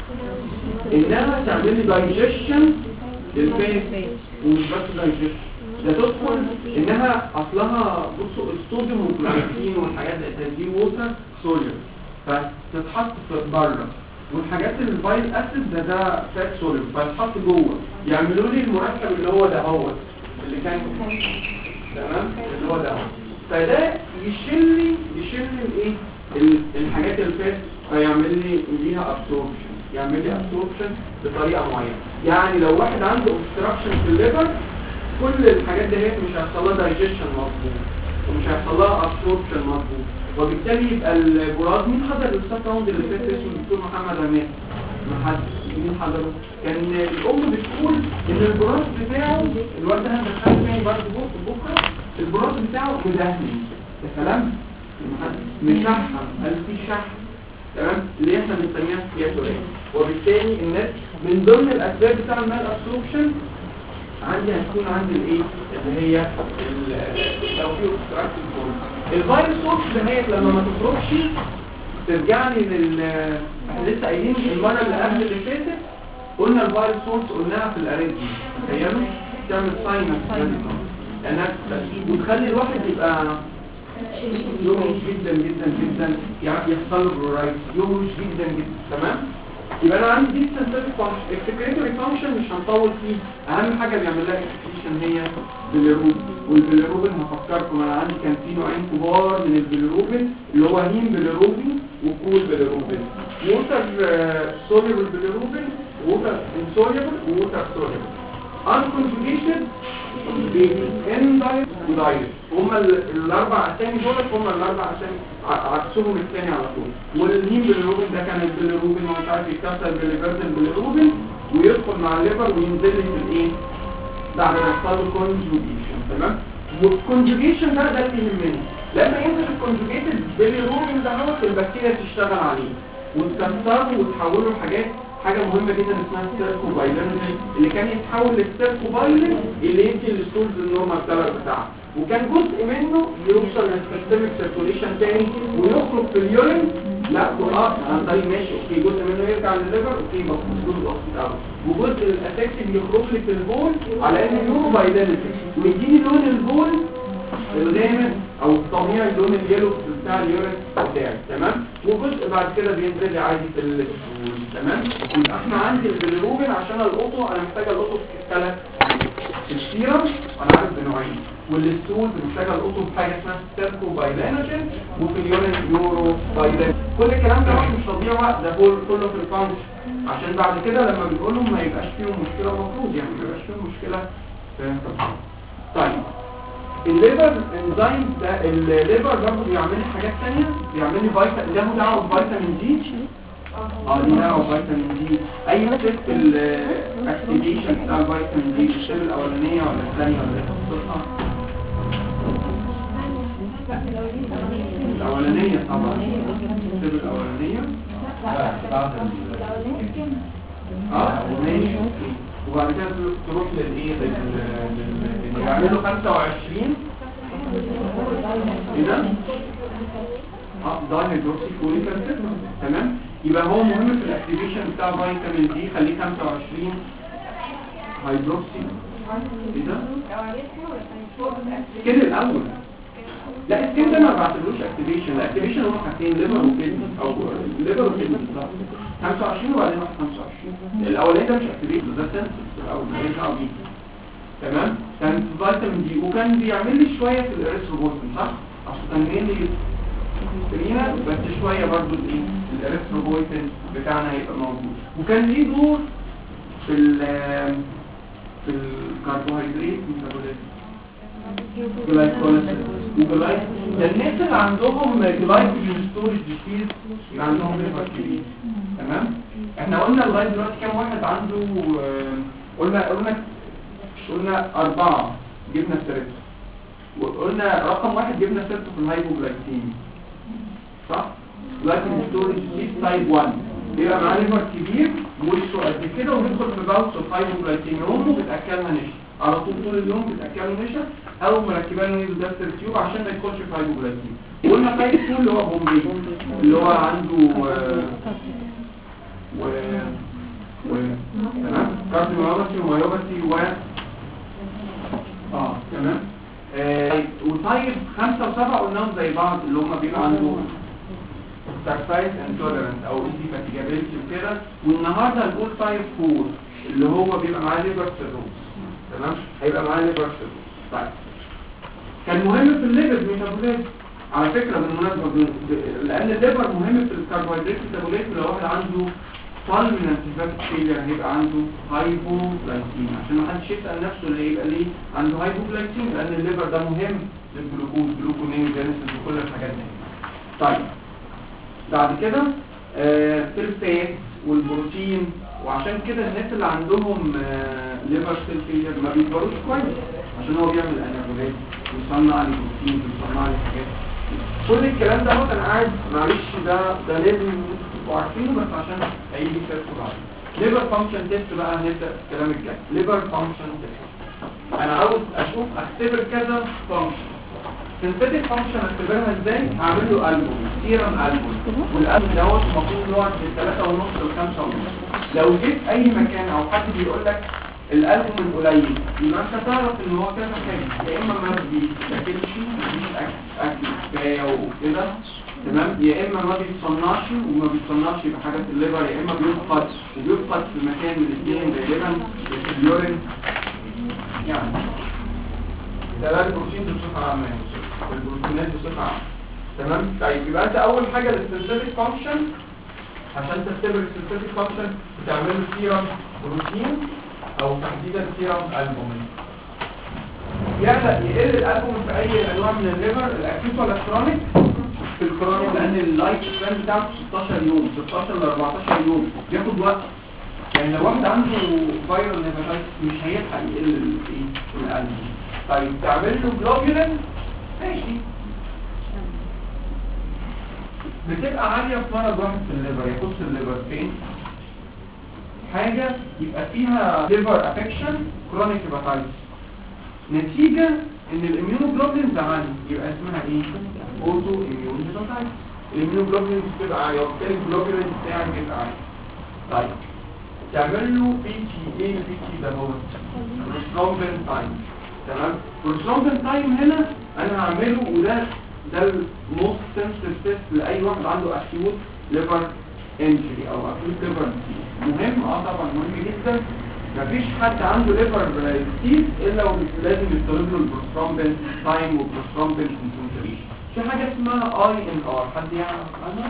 انها تعمل لي دايجيشن للفيس ومش بس دايجيشن ده تدخل انها اصلها بصوا الصوديوم والجلايكين والحاجات دي دي ووتر سوليوم فتتحط في بره والحاجات اللي البايل اسيد ده ده فات سوليوم فيتحط جوه يعملوا لي المركب اللي هو ده هو اللي كان تمام اللي هو ده هو. فده يشيل لي يشيل لي الايه ال- الحاجات اللي فات فيعمل لي ليها ابسوربشن يعمل لي ابسوربشن بطريقه معينه يعني لو واحد عنده obstruction في الليفر كل الحاجات دي مش هيحصل لها دايجيشن مظبوط ومش هيحصل لها ابسوربشن مظبوط وبالتالي يبقى البراز مين حضر الاستاذ راوند اللي فات اسمه الدكتور محمد رماد ما حد مين حضره كان الام بتقول ان البراز بتاعه الواد ده هندخله تاني برضه بك- بكره البراز بتاعه مدهن ده كلام مشحم قال في شحم تمام اللي احنا بنسميها سياتوريه وبالتالي الناس من ضمن الاسباب بتاع المال ابسوربشن عندي هتكون عندي الايه اللي هي ال- لو في obstructive form. الفيروس سورس ده هي لما ما تخرجش ترجع لي لل احنا لسه قايلين المره اللي قبل اللي فاتت قلنا الفيروس سورس قلناها في الاريتمي تخيلوا تعمل ساينس لانها وتخلي الواحد يبقى يومش جدا جدا جدا يعني يحصل له برورايت يومش جدا جدا تمام يبقى انا عندي دي سنسيتيف فانكشن اكسكريتوري فانكشن مش هنطول فيه اهم حاجه بيعمل لها اكسكريشن هي بيليروبين والبيليروبين هفكركم انا عندي كان في نوعين كبار من البيليروبين اللي هو هيم بيليروبين وكول بيليروبين ووتر سوليبل بيليروبين ووتر انسوليبل ووتر سوليبل unconjugated اندايت ودايت هما ال- الاربع اسامي دول هما الاربع اسامي ع- عكسهم الثاني على طول والهيم بالروبين ده كان البيليروبين ومش عارف يتكسر بالليفرتل بالروبين ويدخل مع الليفر وينزل لي في الايه بعد ما يحصل له كونجوجيشن تمام والكونجوجيشن ده ده اللي يهمني لما ينزل الكونجوجيتد بالروبين ده هو البكتيريا تشتغل عليه وتكسره وتحوله لحاجات حاجة مهمة جدا اسمها السيركوبايلينوجين اللي كان يتحول للسيركوبايلين اللي يدي الستولز النورمال كلر بتاعه وكان جزء منه يوصل للسيستميك سيركوليشن تاني ويخرج في اليورين لا اه عن طريق ماشي اوكي جزء منه يرجع للليفر اوكي مفروض الاوكسي بتاعه وجزء الافكتيف يخرج لي في البول على انه يورو بايلينوجين ويديني لون البول الغامق او الطبيعي اللون اليلو بتاع اليورين بتاعي تمام وجزء بعد كده بينزل لي عادي في الفول تمام يبقى احنا عندي البيليروبين عشان القطو انا محتاجه القطو في ثلاث السيرم انا عارف بنوعين والستول محتاجه القطو في حاجه اسمها سيركو بايلينوجين وفي اليورين يورو بايلين كل الكلام ده مش تضييع وقت ده كل- كله في الفانكشن عشان بعد كده لما بنقولهم ما يبقاش فيهم مشكله المفروض يعني ما يبقاش فيهم مشكله في التفاصيل. طيب الليفر انزيم ده الليفر برضه بيعمل لي حاجات ثانيه بيعمل لي فيتامين له دعوه بفيتامين دي اه دي دعوه بفيتامين دي اي ست الاكتيفيشن بتاع الفيتامين دي الشيل الاولانيه ولا الثانيه ولا ايه تخصصها الاولانيه طبعا الستيب الاولانيه لا بعد ال- اه ماشي أوكي. وبعد كده تروح للايه لل- لل- لل- يعملوا 25 ايه ده؟ اه ده هيدروكسي فوليك اسيد تمام يبقى هو مهم في الاكتيفيشن بتاع فيتامين دي خليه 25 هيدروكسي ايه ده؟ كده الاول لا السكين ده ما بعتلوش اكتيفيشن الاكتيفيشن هم حاجتين ليفر وكدني او ليفر وكدني بالظبط 25 وبعدين واحد 25 الاولاني ده مش اكتيفيشن ده سنسس الاول ماليش دعوه بيه تمام كان فيتامين دي وكان بيعمل لي شويه في الاريثروبويتين صح اصل كان جاي لي سكرينة بس شويه برضو الايه الاريثروبويتين بتاعنا هيبقى موجود وكان ليه دور في ال في الكربوهيدرات ميتابوليزم جلايكوليسيس وجلايك ده الناس اللي عندهم جلايكوجين ستورج ديسيز يبقى عندهم ليفر كبير تمام احنا قلنا لغايه دلوقتي كام واحد عنده آه، قلنا قلنا قلنا أربعة جبنا سيرته وقلنا رقم واحد جبنا سيرته في الهايبوجلايكيميا صح؟ جلايكوجين ستورج ديسيز تايب 1 بيبقى معاه ليفر كبير وشه قد كده وبيدخل في باوتس الهايبوجلايكيميا وامه بتاكلها نشا على طول طول اليوم بتاكله نشا او مركبه له نيزوداستر تيوب عشان ما يدخلش في هايبوجلايكيميا وقلنا تايب 2 اللي هو بومبي اللي هو عنده آه، و و تمام كارديوميوباثي وميوباثي و اه تمام آه، طيب وطيب خمسة وسبعة قلناهم زي بعض اللي هم بيبقى عنده سارفايس انتولرنس او انتي فاتيجابيلتي وكده والنهارده هنقول تايب 4 اللي هو بيبقى معاه ليفر سيروز تمام هيبقى معاه ليفر سيروز طيب كان مهم في الليفر ميتابوليزم على فكرة بالمناسبة ب- ب- لأن الليفر مهم في الكربوهيدرات ميتابوليزم لو واحد عنده فالمنت هيباتيك فيلير هيبقى عنده هايبوغلايكيميا عشان ما حدش يسأل نفسه اللي هيبقى ليه عنده هايبوغلايكيميا لأن الليفر ده مهم للجلوكوز جلوكونيوجينيسيس وكل الحاجات دي طيب بعد كده السيلفات والبروتين وعشان كده الناس اللي عندهم ليفر سيل فيلير ما بيكبروش كويس عشان هو بيعمل انابولات ويصنع البروتين ويصنع الحاجات كل الكلام ده هو كان قاعد معلش ده ده لازم تبقوا عارفينه بس عشان هيجي تيست بعد ليفر فانكشن تيست بقى هنبدا الكلام الجاي ليفر فانكشن تيست انا عاوز اشوف اختبر كذا فانكشن سنتيتك فانكشن اختبرها ازاي هعمل له البوم سيرم البوم والالبوم دوت المفروض يقعد من 3 ونص ل 5 ونص لو جيت اي مكان او حد بيقول لك الالبوم قليل يبقى انت تعرف ان هو كذا حاجه يا اما ما بيتاكلش مفيش اكل اكل كفايه وكده تمام يا اما ما بيتصنعش وما بيتصنعش يبقى حاجه في الليفر يا اما بيفقد وبيفقد في مكان من الاثنين غالبا في اليورين يعني ده ده البروتين بصفه عامه يعني البروتينات بصفه عامه تمام طيب يبقى انت اول حاجه السبيسيفيك فانكشن عشان تختبر السبيسيفيك فانكشن بتعمل له سيرم بروتين او تحديدا سيرم البومين يعلى يقل الالبومين في اي انواع من الليفر الاكيوت ولا الكرونيك في الكرونيك لان اللايف سبان بتاعته 16 يوم 16 ل 14 يوم بياخد وقت يعني لو واحد عنده فيروس هيباتايتس مش هيلحق يقل الايه الالبومين طيب تعمل له جلوبولين ماشي بتبقى عالية في مرض واحد في الليفر يخص الليفر فين حاجة يبقى فيها ليفر افكشن كرونيك هيباتايتس نتيجة ان الاميونوجلوبولين عالي يبقى اسمها ايه اوتو اميون هيباتايتس الاميونوجلوبولين بتبقى عالية وبالتالي الجلوبولين بتاعك بيبقى عالي طيب تعمل له بي تي ايه البي تي ده هو بروسترومبين تايم تمام بروسترومبين تايم هنا انا هعمله وده ده الموست سنسيتيف تيست لاي واحد عنده اكيوت ليفر انجري او اكيوت ليفر مهم اه طبعا مهم جدا مفيش حد عنده ليفر ديزيز الا ولازم يستخدم له البروسترومبين تايم والبروسترومبين كونسنتريشن في حاجه اسمها اي ان ار حد يعرف عنها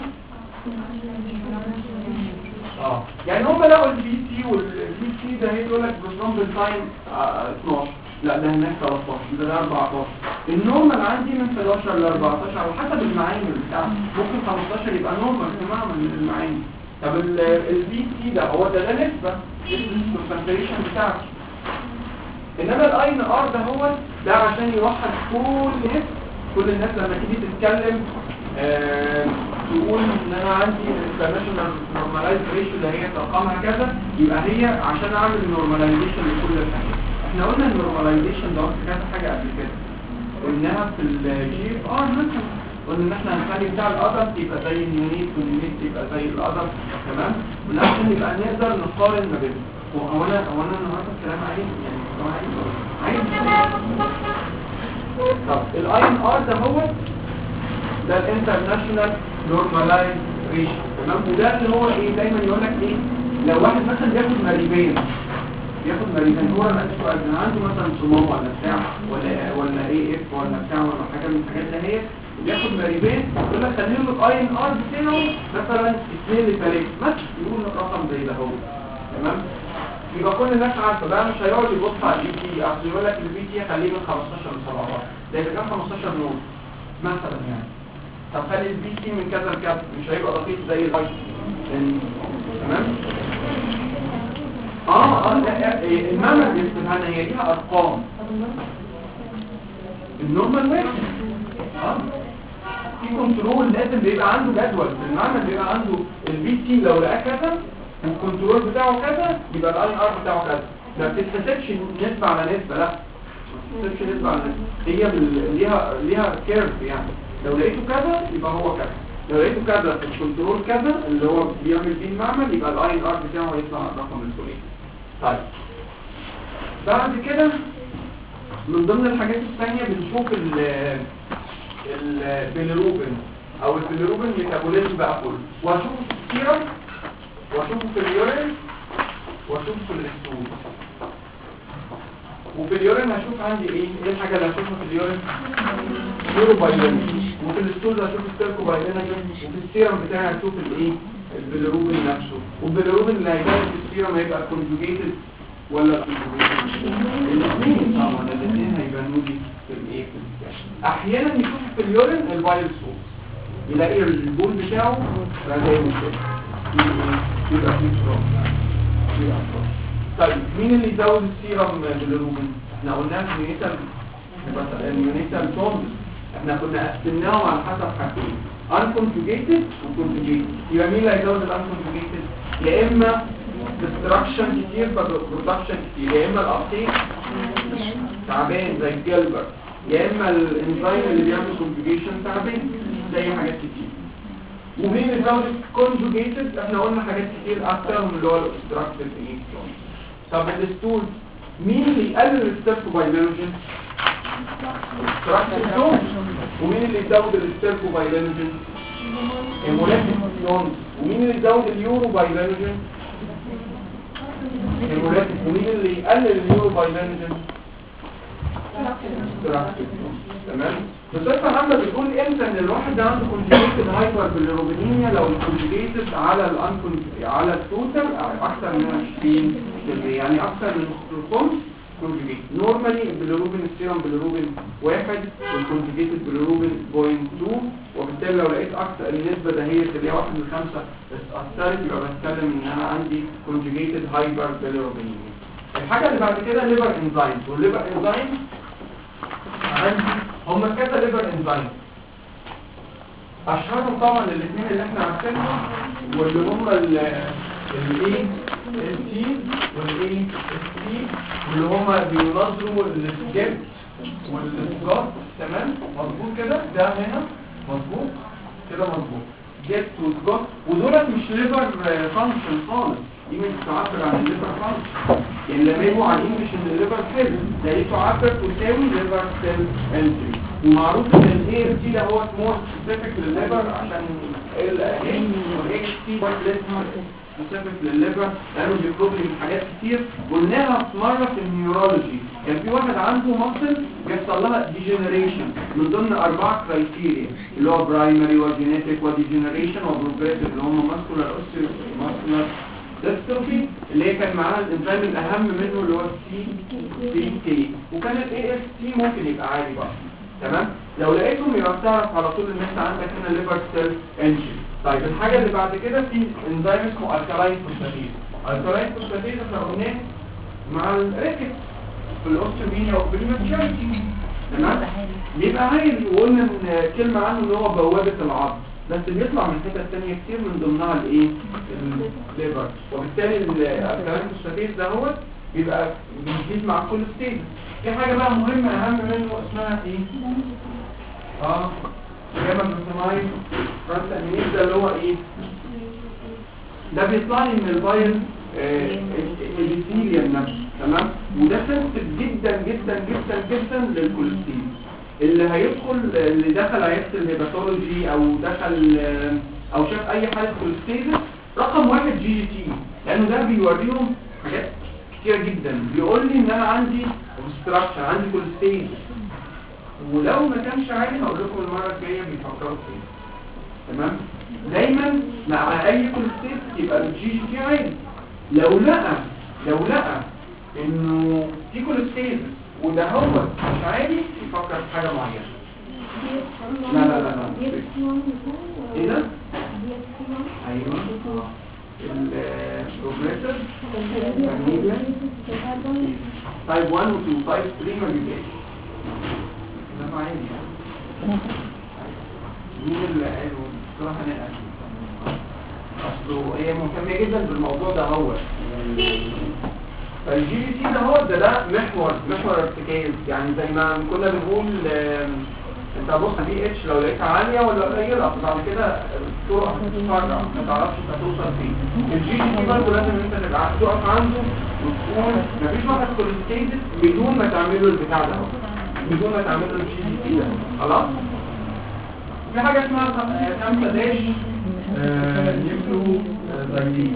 اه يعني هم لقوا البي سي والبي سي ده هيقول لك بروسترومبين تايم 12 لا ده هناك 13 ده, ده 14 النورمال عندي من 11 ل 14 على حسب المعايير بتاعته ممكن 15 يبقى نورمال تماما من المعايير طب البي سي ده هو ده ده نسبه الكونسنتريشن بتاعته انما الاي ان ار ده هو ده عشان يوحد كل الناس كل الناس لما تيجي تتكلم آه، تقول ان انا عندي انترناشونال نورماليز ريشيو اللي هي ارقامها كذا يبقى هي عشان اعمل نورماليزيشن لكل الحاجات احنا قلنا النورماليزيشن ده كذا حاجه قبل كده قلناها في الجي اف ار مثلا قلنا ان احنا هنخلي بتاع الادلت يبقى زي اليونيت واليونيت يبقى زي الادلت تمام ولكن يبقى نقدر نقارن ما بينهم هو انا هو انا النهارده الكلام عايز يعني هو عايز عايز طب الاي ان ار ده هو ده الانترناشونال نورمالايز ريشيو تمام وده اللي هو ايه دايما يقول لك ايه لو واحد مثلا بياخد مريبين بياخد مريبين هو انا سؤال انا عنده مثلا صمام ولا بتاع ولا ولا ايه اف ولا بتاع ولا حاجه من الحاجات ده هي وبياخد مريبين يقول لك خلي له الاي ان ار بتاعه مثلا 2 ل 3 مثلا يقول لك رقم زي ده هو تمام يبقى كل الناس عارفه بقى مش هيقعد يبص على البي تي اصل يقول لك البي تي خليه من 15 ل 17 ده يبقى كام 15 نوت مثلا يعني طب خلي البي تي من كذا لكذا مش هيبقى دقيق زي الاي تمام اه اه لا إيه، المعنى الاستفهام هي ليها ارقام النورمال واحد اه في كنترول لازم بيبقى عنده جدول في المعنى بيبقى عنده البي تي لو لقاه كذا والكنترول بتاعه كذا يبقى الاي ار بتاعه كذا ما بتتحسبش نسبة على نسبة لا ما بتتحسبش نسبة على نسبة هي بال... ليها ليها كيرف يعني لو لقيته كذا يبقى هو كذا لو لقيته كذا في الكنترول كذا اللي هو بيعمل بيه المعمل يبقى الاي ار بتاعه هيطلع الرقم الفلاني طيب بعد كده من ضمن الحاجات الثانية بنشوف ال البيليروبين او البيليروبين ميتابوليزم بقى كله واشوفه في السيرم واشوفه في اليورين واشوفه في الاستول وفي اليورين هشوف عندي ايه ايه الحاجه اللي هشوفها في اليورين يوروبايلين وفي الاستول هشوف السيركوبايلين وفي السيرم بتاعي هشوف الايه البيليروبين نفسه والبيليروبين اللي هيبان في السيرم هيبقى كونجوجيتد ولا الاثنين طبعا الاثنين هيبانوا لي في الايه في البتاع. احيانا يشوف في اليورين الفايل سورس يلاقي البول بتاعه راديو كده يبقى فيه تراب يبقى تراب. طيب مين اللي يزود السيرم بالروبين احنا قلنا النيونيتال النيونيتال تومز احنا كنا قسمناهم على حسب حاجتين unconjugated وconjugated يبقى مين اللي هيزود الانكونجوجيتد يا اما destruction كتير برودكشن كتير يا اما الابتيك تعبان زي الجلبر يا اما الانزيم اللي بيعمل conjugation تعبان زي حاجات كتير ومين اللي زود conjugated احنا قلنا حاجات كتير اكتر من اللي هو الاستراكتيف ايه طب الستول مين اللي يقلل الستيركوبايلينوجين الاستراكتيف زون ومين اللي يزود الستيركوبايلينوجين هيمولاتيك ومين اللي يزود اليورو بايلينوجين هيمولاتيك ومين اللي يقلل اليورو بايلينوجين تمام بصفة عامة بتقول امتى ان الواحد ده عنده كونجيجيتد هايبر بالروبينيميا لو الكونجيجيتد على الانكون على التوتال اكثر من 20 يعني اكثر من الخمس كونجيجيت نورمالي البيليروبين السيرم بيليروبين واحد والكونجيجيتد بيليروبين بوينت 2 وبالتالي لو لقيت اكثر النسبة ده هي اللي هي واحد من خمسة اتأثرت يبقى بتكلم ان انا عندي كونجيجيتد هايبر بيليروبينيميا الحاجة اللي بعد كده ليفر انزايم والليفر انزايم عندي هم كذا ليفر انزايم اشهرهم طبعا الاثنين اللي احنا عارفينهم واللي هم الاي التي والاي التي واللي هم بينظروا السكيب والسجار تمام مظبوط كده ده هنا مظبوط كده مظبوط جبت وسجار ودولت مش ليفر فانكشن خالص دي مش تعبر عن الليفر فانكشن يعني لما يبقوا عارفين مش ان الليفر سيل ده دي تعبر تساوي ليفر سيل انتري ومعروف ان الاي ام تي ده هو مور سبيسيفيك للليفر عشان ال ان والاي تي سبيسيفيك للليفر لانه بيطلب لي حاجات كتير قلناها في مره في النيورولوجي كان في واحد عنده مصل بيحصل لها ديجنريشن من ضمن اربع كرايتيريا اللي هو برايمري وجينيتك وديجنريشن وبروجريسيف اللي هم ماسكولار اوستيو ماسكولار ديستروفي اللي هي كان معاها الانزيم الاهم منه اللي هو السي سي كي وكان الاي اس تي ممكن يبقى عادي بقى تمام لو لقيتهم يبقى بتعرف على طول ان انت عندك هنا ليفر سيل انجن طيب الحاجه اللي بعد كده في انزيم اسمه الكالاين فوسفاتيز الكالاين فوسفاتيز احنا قلناه مع الريكت في الاوستيومينيا والبريماتشورتي تمام بيبقى عايل وقلنا ان كلمة عنه ان هو بوابة العظم بس بيطلع من حتة تانية كتير من ضمنها الايه الليفر وبالتالي الكلام ده هو بيبقى بيزيد مع كل ستيج في حاجة بقى مهمة اهم منه اسمها ايه اه جاما بروتينايز فرانتا امينيز ده اللي هو ايه ده بيطلع لي من الفايل الابيثيليوم نفسه تمام وده سنسيتيف جدا جدا جدا جدا للكوليسترول اللي هيدخل اللي دخل عيادة الهيباتولوجي او دخل آه، او شاف اي حالة كوليسترول رقم واحد جي جي تي لانه ده بيوريهم حاجات كتير جدا بيقول لي ان انا عندي obstruction عندي كوليسترول ولو ما كانش عالي هقول لكم المره الجايه بيفكروا فين تمام دايما مع اي كوليسترول يبقى الجي جي تي عالي لو لقى لو لقى انه في كوليسترول وده هو مش عالي يفكر في حاجه معينه لا لا لا لا ايه ده ايوه البروجريسور تايب 1 و 2 تايب 3 ما بيجيش ده معايا مين اللي قالوا بصراحه انا اصله هي مهتمه جدا بالموضوع ده هو فالجي بي سي ده هو ده ده محور محور ارتكاز يعني زي ما كنا بنقول آم، انت بص دي اتش لو لقيتها عاليه ولا قليله بعد كده الطرق هتتفرع ما تعرفش انت هتوصل فين الجي بي سي برضه لازم انت تبقى تقف عنده وتقول مفيش واحد كوليستيتد بدون ما تعمل له البتاع ده اهو بدون ما تعمل له الجي بي سي ده خلاص في حاجه اسمها خ- خمسة داش آه، نيوكلو آه، زايدين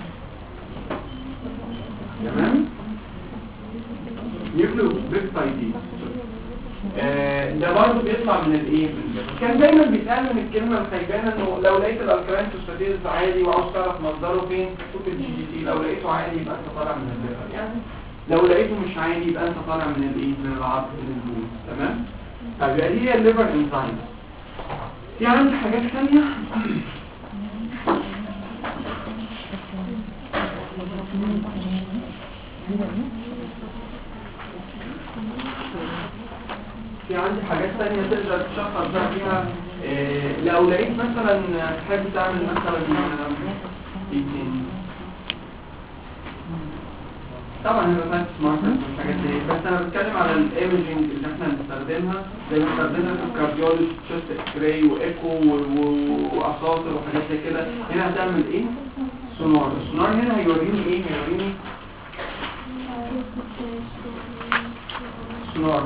تمام نيوكلو بيبتايدين آه، ده برضه بيطلع من الايه كان دايما بيتقال من الكلمه الخيبانه انه لو لقيت الالكالين فوسفاتيز عالي وعاوز تعرف مصدره فين شوف الجي جي تي لو لقيته عالي يبقى انت طالع من الليفر يعني لو لقيته مش عالي يبقى انت طالع من الايه من العظم من البول تمام طب يبقى دي هي الليفر انزايم في عندي حاجات ثانيه في عندي حاجات تانية تقدر تشخص بقى فيها إيه لو لقيت مثلا تحب تعمل مثلا ايه تاني؟ طبعا هيبقى فاهم سمارت والحاجات دي بس انا بتكلم على الايمجنج اللي احنا بنستخدمها زي ما بنستخدمها في الكارديولوجي تشست اكس راي وايكو و- و- واساطر وحاجات زي كده هنا هتعمل ايه؟ سونار السونار هنا هيوريني ايه؟ هيوريني سونار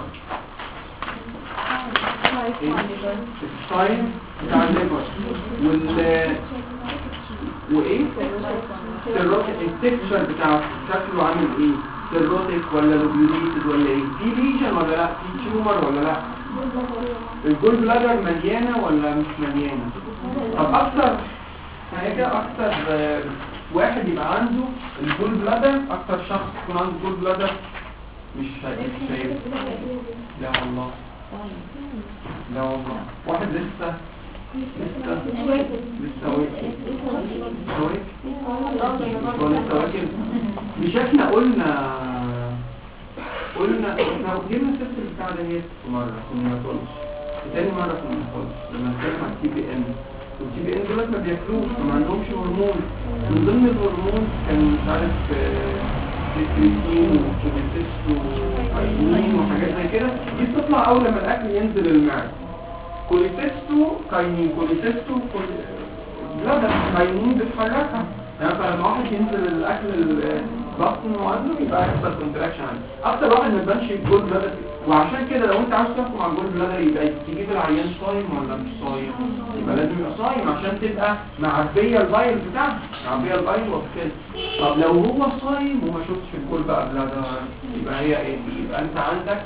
الساين بتاع الليفر وال وايه السيروتيك التكتشر بتاع شكله عامل ايه سيروتيك ولا لوبيوليتد ولا ايه في ليجن ولا لا في تيومر ولا لا الجول بلادر مليانه ولا مش مليانه طب اكتر حاجه اكتر آه، واحد يبقى عنده الجول بلادر اكتر شخص يكون عنده جول بلادر مش شايف مش شايف لا والله لا والله واحد لسه لسه لسه واقف لسه واقف هو لسه واكل مش احنا قلنا قلنا احنا جبنا الست البتاع ده هي في مره في النيماتولوجي تاني مره في النيماتولوجي لما نتكلم عن التي بي ان والتي بي ان دولت ما بياكلوش فما عندهمش هرمون من ضمن الهرمون كان مش عارف سيكريتين وكوبيتست وكاينين وحاجات زي كده دي بتطلع اول لما الاكل ينزل المعده كوليتستو كاينين كوليتستو كول- بلادر كاينين بتحركها يعني فلما واحد ينزل الاكل البطن وعنده يبقى يحصل كونتراكشن عنده اكتر واحد ما يبانش الجول بلادر وعشان كده لو انت عاوز تحكم على الجول بلادر يبقى تجيب العيان صايم ولا مش صايم يبقى لازم يبقى صايم عشان تبقى معبيه الفايل بتاعته معبيه الفايل وكده طب لو هو صايم وما شفتش الجول بقى بلادر يبقى هي ايه يبقى انت عندك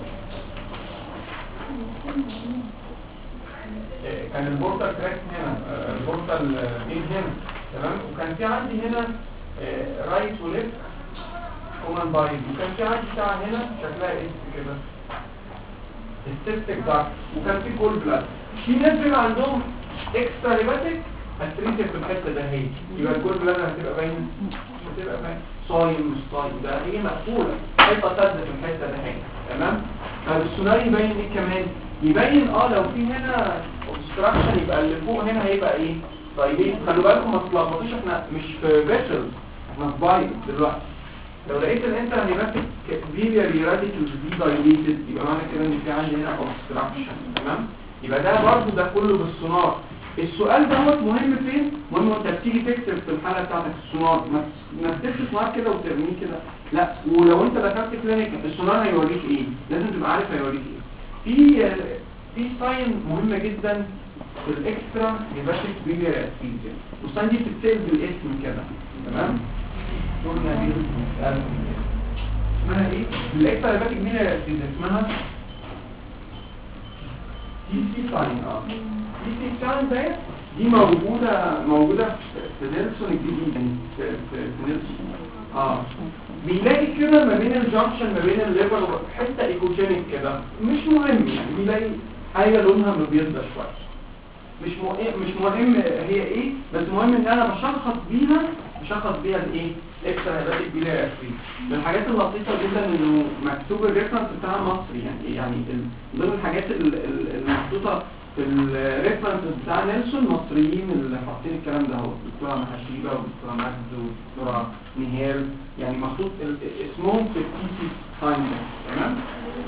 آه، كان البورتال كراك هنا آه، البورتال ايد هنا تمام وكان في عندي هنا رايت وليفت كومان بايد وكان في عندي ساعة هنا شكلها ايه كده السيستيك دارك وكان في كول بلاد في ناس بيبقى عندهم اكسترا هيباتيك هتريتك في الحته ده هي يبقى الكول بلاد هتبقى باين مش هتبقى باين صايم مش صايم ده هي مقفوله حته سد في الحته ده هي تمام طب السوناري باين ايه كمان يبين اه لو في هنا obstruction يبقى اللي فوق هنا هيبقى ايه طيب خلوا بالكم ما تلخبطوش احنا مش في vessels احنا في بايل دلوقتي لو لقيت الانتر هيباتيك فيلياري راديكال دي دايليتد يبقى معنى كده ان في عندي هنا obstruction تمام يبقى ده برضه ده كله بالسونار السؤال دوت مهم فين مهم وانت بتيجي تكتب في الحاله بتاعتك السونار ما ما تكتبش سونار كده وترميه كده لا ولو انت دخلت كلينيك السونار هيوريك ايه لازم تبقى عارف هيوريك ايه في في ساين مهمه جدا في الاكسترا هيباتيك فيلياري اسفيزيا والساين دي بتتسال بالاسم كده تمام قلنا دي اسمها ايه الاكسترا هيباتيك فيلياري اسفيزيا اسمها دي سي ساين اه دي سي ساين ده دي موجودة موجودة في نيلسون الجديد يعني في, في, في نيلسون اه بيلاقي كده ما بين الجنكشن ما بين الليفر حتة ايكوجينيك كده مش مهم يعني بيلاقي حاجة لونها مبيضة شوية مش مهم مش مهم هي ايه بس مهم ان انا بشخص بيها بشخص بيها الايه اكسترا هيباتيك بيلا اسفي من الحاجات اللطيفه جدا انه مكتوب الريفرنس بتاع مصري يعني يعني ال- من ضمن الحاجات ال- ال- المحطوطه في الريفرنس بتاع نيلسون مصريين اللي حاطين الكلام ده اهو الدكتوره محشيبه والدكتوره مجد والدكتوره نهال يعني محطوط ال- اسمهم في التي سي ساين تمام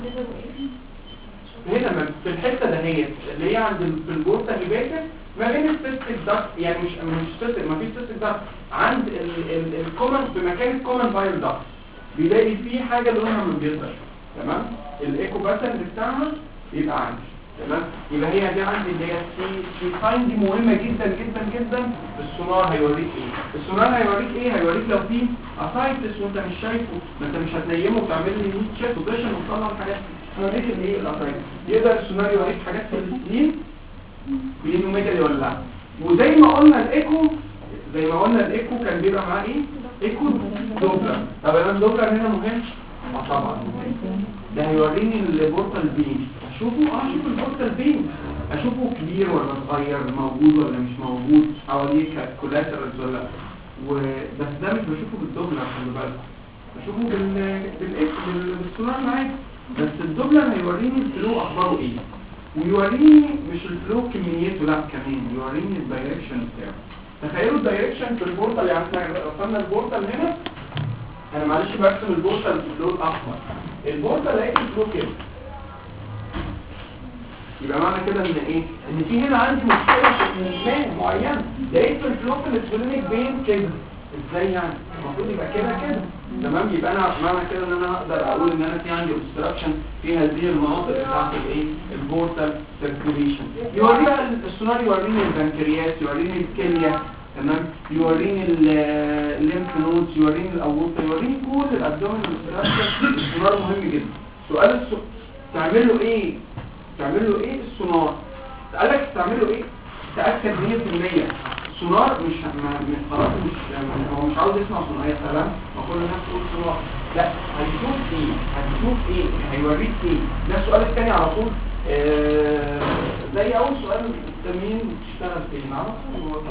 هنا ما- في الحته دهيت اللي هي عند ال- في الجورتا هيباتس ما بين السيستيك داكت يعني مش مش سيستيك ما فيش سيستيك داكت عند الكومن في مكان الكومن بايل داكت بيلاقي فيه حاجه لونها مبيضه تمام الايكو باترن بتاعها يبقى عندي تمام يبقى هي دي عندي اللي هي سي سي ساين دي مهمه جدا جدا جدا السونار هيوريك ايه السونار هيوريك ايه هيوريك لو في اسايتس وانت مش شايفه ما انت مش هتنيمه وتعمل لي نيت تشيك وبريشن وتطلع الحاجات دي هيوريك الايه الاسايتس يقدر السونار يوريك حاجات في السليم بينه ميجالي ولا لا وزي ما قلنا الايكو زي ما قلنا الايكو كان بيبقى معاه ايه ايكو دوبلر طب انا الدوبلر هنا مهم اه طبعا مهم ده هيوريني البورتال بين اشوفه اه اشوف البورتال بين اشوفه كبير ولا صغير موجود ولا مش موجود حواليه كولاترالز ولا و... بس ده مش بشوفه بالدوبلر خلي بالك بشوفه بال بالاكس بال- بالسونار معاك بس الدوبلر هيوريني الفلو اخباره ايه ويوريني مش الفلو كميته لا كمان يوريني الدايركشن بتاعه تخيلوا الدايركشن في البورتال يعني احنا رسمنا البورتال هنا انا معلش برسم البورتال باللون الاحمر البورتال لقيت الفلو كده يبقى معنى كده ان ايه ان في هنا عندي مشكله في ما معينه لقيت في الفلو في السبلينيك بين كده ازاي يعني المفروض يبقى كده كده تمام يبقى انا معنى كده ان انا اقدر اقول ان انا في عندي obstruction في هذه المناطق بتاعت الايه البورتال سيركيوليشن يوريني بقى السونار يوريني البنكرياس يوريني الكليه تمام يوريني الليمف نودز يوريني الاورطه يوريني كل الابدومين السونار مهم جدا سؤال السو... تعمل له ايه تعمل له ايه السونار قال لك تعمل له ايه تاكد 100% السونار مش ما مش خلاص مش هو مش عاوز يسمع صناعيه سلام ما كل الناس تقول سونار لا هيشوف ايه هتشوف ايه هيوريك ايه ده السؤال الثاني على طول آه زي اول سؤال التمرين بتشتغل فين معرفش هو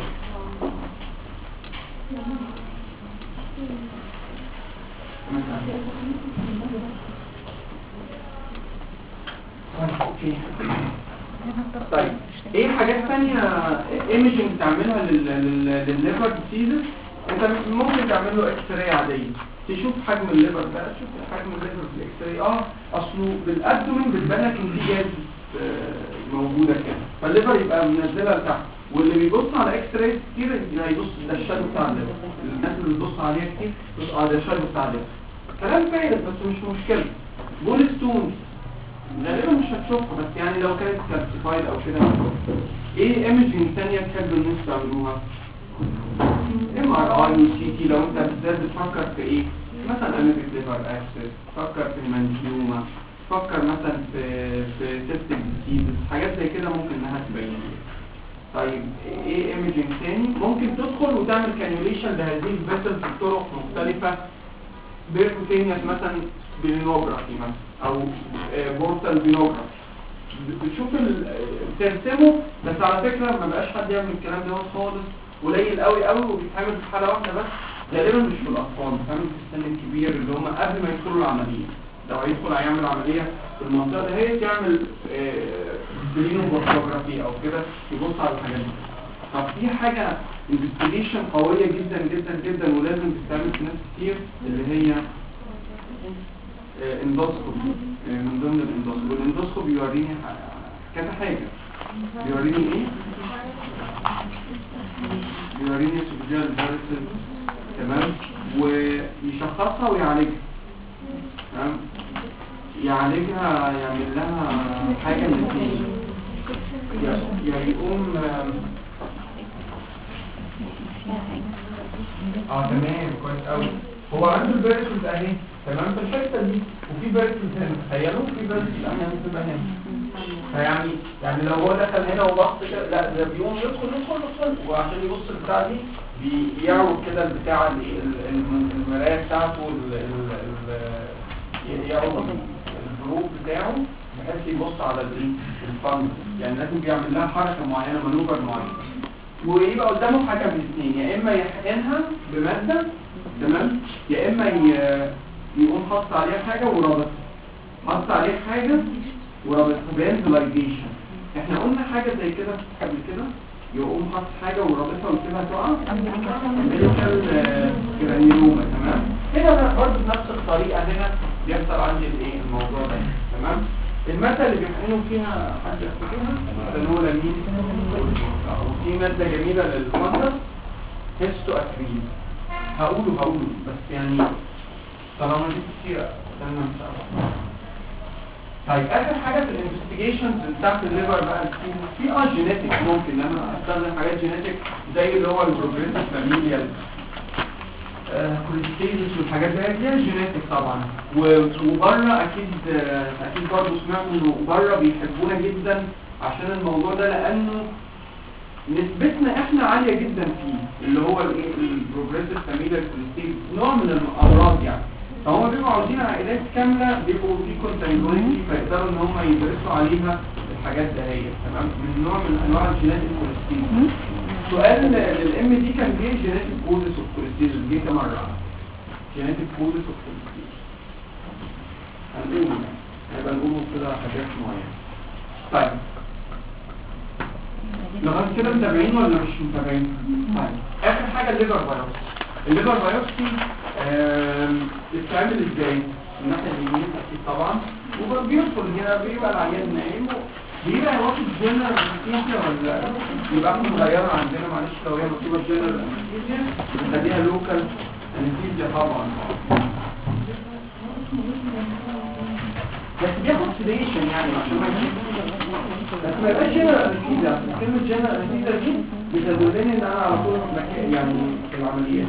اوكي طيب ايه الحاجات الثانيه ايميجنج تعملها لل- لل- للليفر ديزيز انت ممكن تعمل له اكس راي عاديه تشوف حجم الليفر ده تشوف حجم الليفر في الاكس راي اه اصله بالابدومين بتبان لك ان في جاز آه، موجوده كده فالليفر يبقى منزلها لتحت واللي بيبص على اكس راي كتير هيبص ده الشادو بتاع الليفر الناس اللي بتبص عليها كتير بص اه ده الشادو بتاع الليفر كلام فارغ بس مش مشكله بول ستون غالبا مش هتشوفها بس يعني لو كانت كالسيفايد او كده هتشوفها ايه ايمجنج ثانيه تحب الناس تعملوها ام ار اي وسي تي لو انت بالذات بتفكر في ايه مثلا اميبيك ليفر اكسس تفكر في المانجيوما تفكر مثلا في في سيستيك ديزيز حاجات زي كده ممكن انها تبين طيب ايه ايمجنج تاني ممكن تدخل وتعمل كانيوليشن لهذه الفيسل في طرق مختلفه بيركوتينيوس مثلا بينوجرافي مثلا او بورتال بينوجرافي بتشوف ال- ترسمه بس على فكرة ما بقاش حد يعمل الكلام ده خالص قليل قوي قوي وبيتعمل في حالة واحدة بس غالبا مش في الأطفال بيتعمل في السن الكبير اللي هم قبل ما يدخلوا العملية لو هيدخل هيعمل عمليه في المنطقه دهيت يعمل سيلينوجرافي او كده يبص على الحاجات دي طب في حاجه انفستيجيشن قويه جدا جدا جدا ولازم تستعمل في ناس كتير اللي هي اندوسكوبي من ضمن الاندوسكوبي والاندوسكوبي بيوريني ح- كذا حاجه بيوريني ايه بيوريني سوبجيال فيرسز تمام ويشخصها ويعالجها تمام يعالجها يعمل لها حاجه من الاثنين يا- يا يقوم آم، اه تمام كويس قوي هو عنده البيرسز اهي تمام في الحته دي وفي بيرسز هنا تخيلوا في بيرسز احيانا بتبقى هنا فيعني يعني لو هو دخل هنا وبص كده لا ده بيقوم يدخل يدخل يدخل وعشان يبص البتاع دي بي- بيعرض كده البتاع ال- ال- ال- المرايه بتاعته ال- ال- ال- يعرض الجروب بتاعه بحيث يبص على الايه الفن يعني لازم بيعمل لها حركه معينه مانوفر معين ويبقى قدامه حاجه من الاثنين يا اما يحقنها بماده تمام يا اما ي- يقوم حاطط عليها حاجه ورابطها حاطط عليها حاجه ورابطها بانزلايزيشن احنا قلنا حاجه زي كده قبل كده يقوم حاطط حاجه ورابطها ويسيبها تقع ميديكال جرانيوما تمام هنا بقى برضه بنفس الطريقه هنا بيحصل عندي الايه الموضوع ده تمام الماده اللي بيحقنوا فيها حد يفتكرها فانولا مين آه، وفي ماده جميله للفندس هيستو اكريل هقوله هقوله بس يعني طالما دي كتير استنى ان شاء الله طيب اخر حاجه في الانفستيجيشنز بتاعت الليفر بقى في- في اه جينيتك ممكن ان انا استخدم حاجات جينيتك زي اللي هو البروجريسيف فاميليال كوليستيزس والحاجات دي فيها جينيتك طبعا و- وبره اكيد آه، اكيد برضه سمعت انه بره بيحبونا جدا عشان الموضوع ده لانه نسبتنا احنا عاليه جدا فيه اللي هو الايه البروجريسيف فاميليال كوليستيزس نوع من الامراض يعني فهم بيبقوا عاوزين عائلات كامله بيبقوا في كونتينيوتي فيقدروا ان هم يدرسوا عليها الحاجات دهيت تمام من نوع من انواع الجينيتك كوليستيزس سؤال للام دي كان جه جينيتك كودس اوف كوليستيزس جه كام مره جينيتك كودس اوف كوليستيزس هنقوله يعني هيبقى نقوله كده حاجات معينه طيب لغايه كده متابعين ولا مش متابعين؟ طيب اخر حاجه الليفر بايوبسي الليفر بايوبسي آم، بتتعمل ازاي؟ من الناحيه اليمين اكيد طبعا وبيدخل هنا بيبقى العيان نايم بيبقى واخد جنرال انستيزيا ولا يبقى احنا مغيره عندنا معلش لو هي مكتوبه جنرال انستيزيا نخليها لوكال انستيزيا طبعا بس بياخد سيديشن يعني عشان ما يجيش بس ما يبقاش جنرال انستيزيا كلمه جنرال انستيزيا دي بتدلني ان انا على طول مكان يعني في العمليات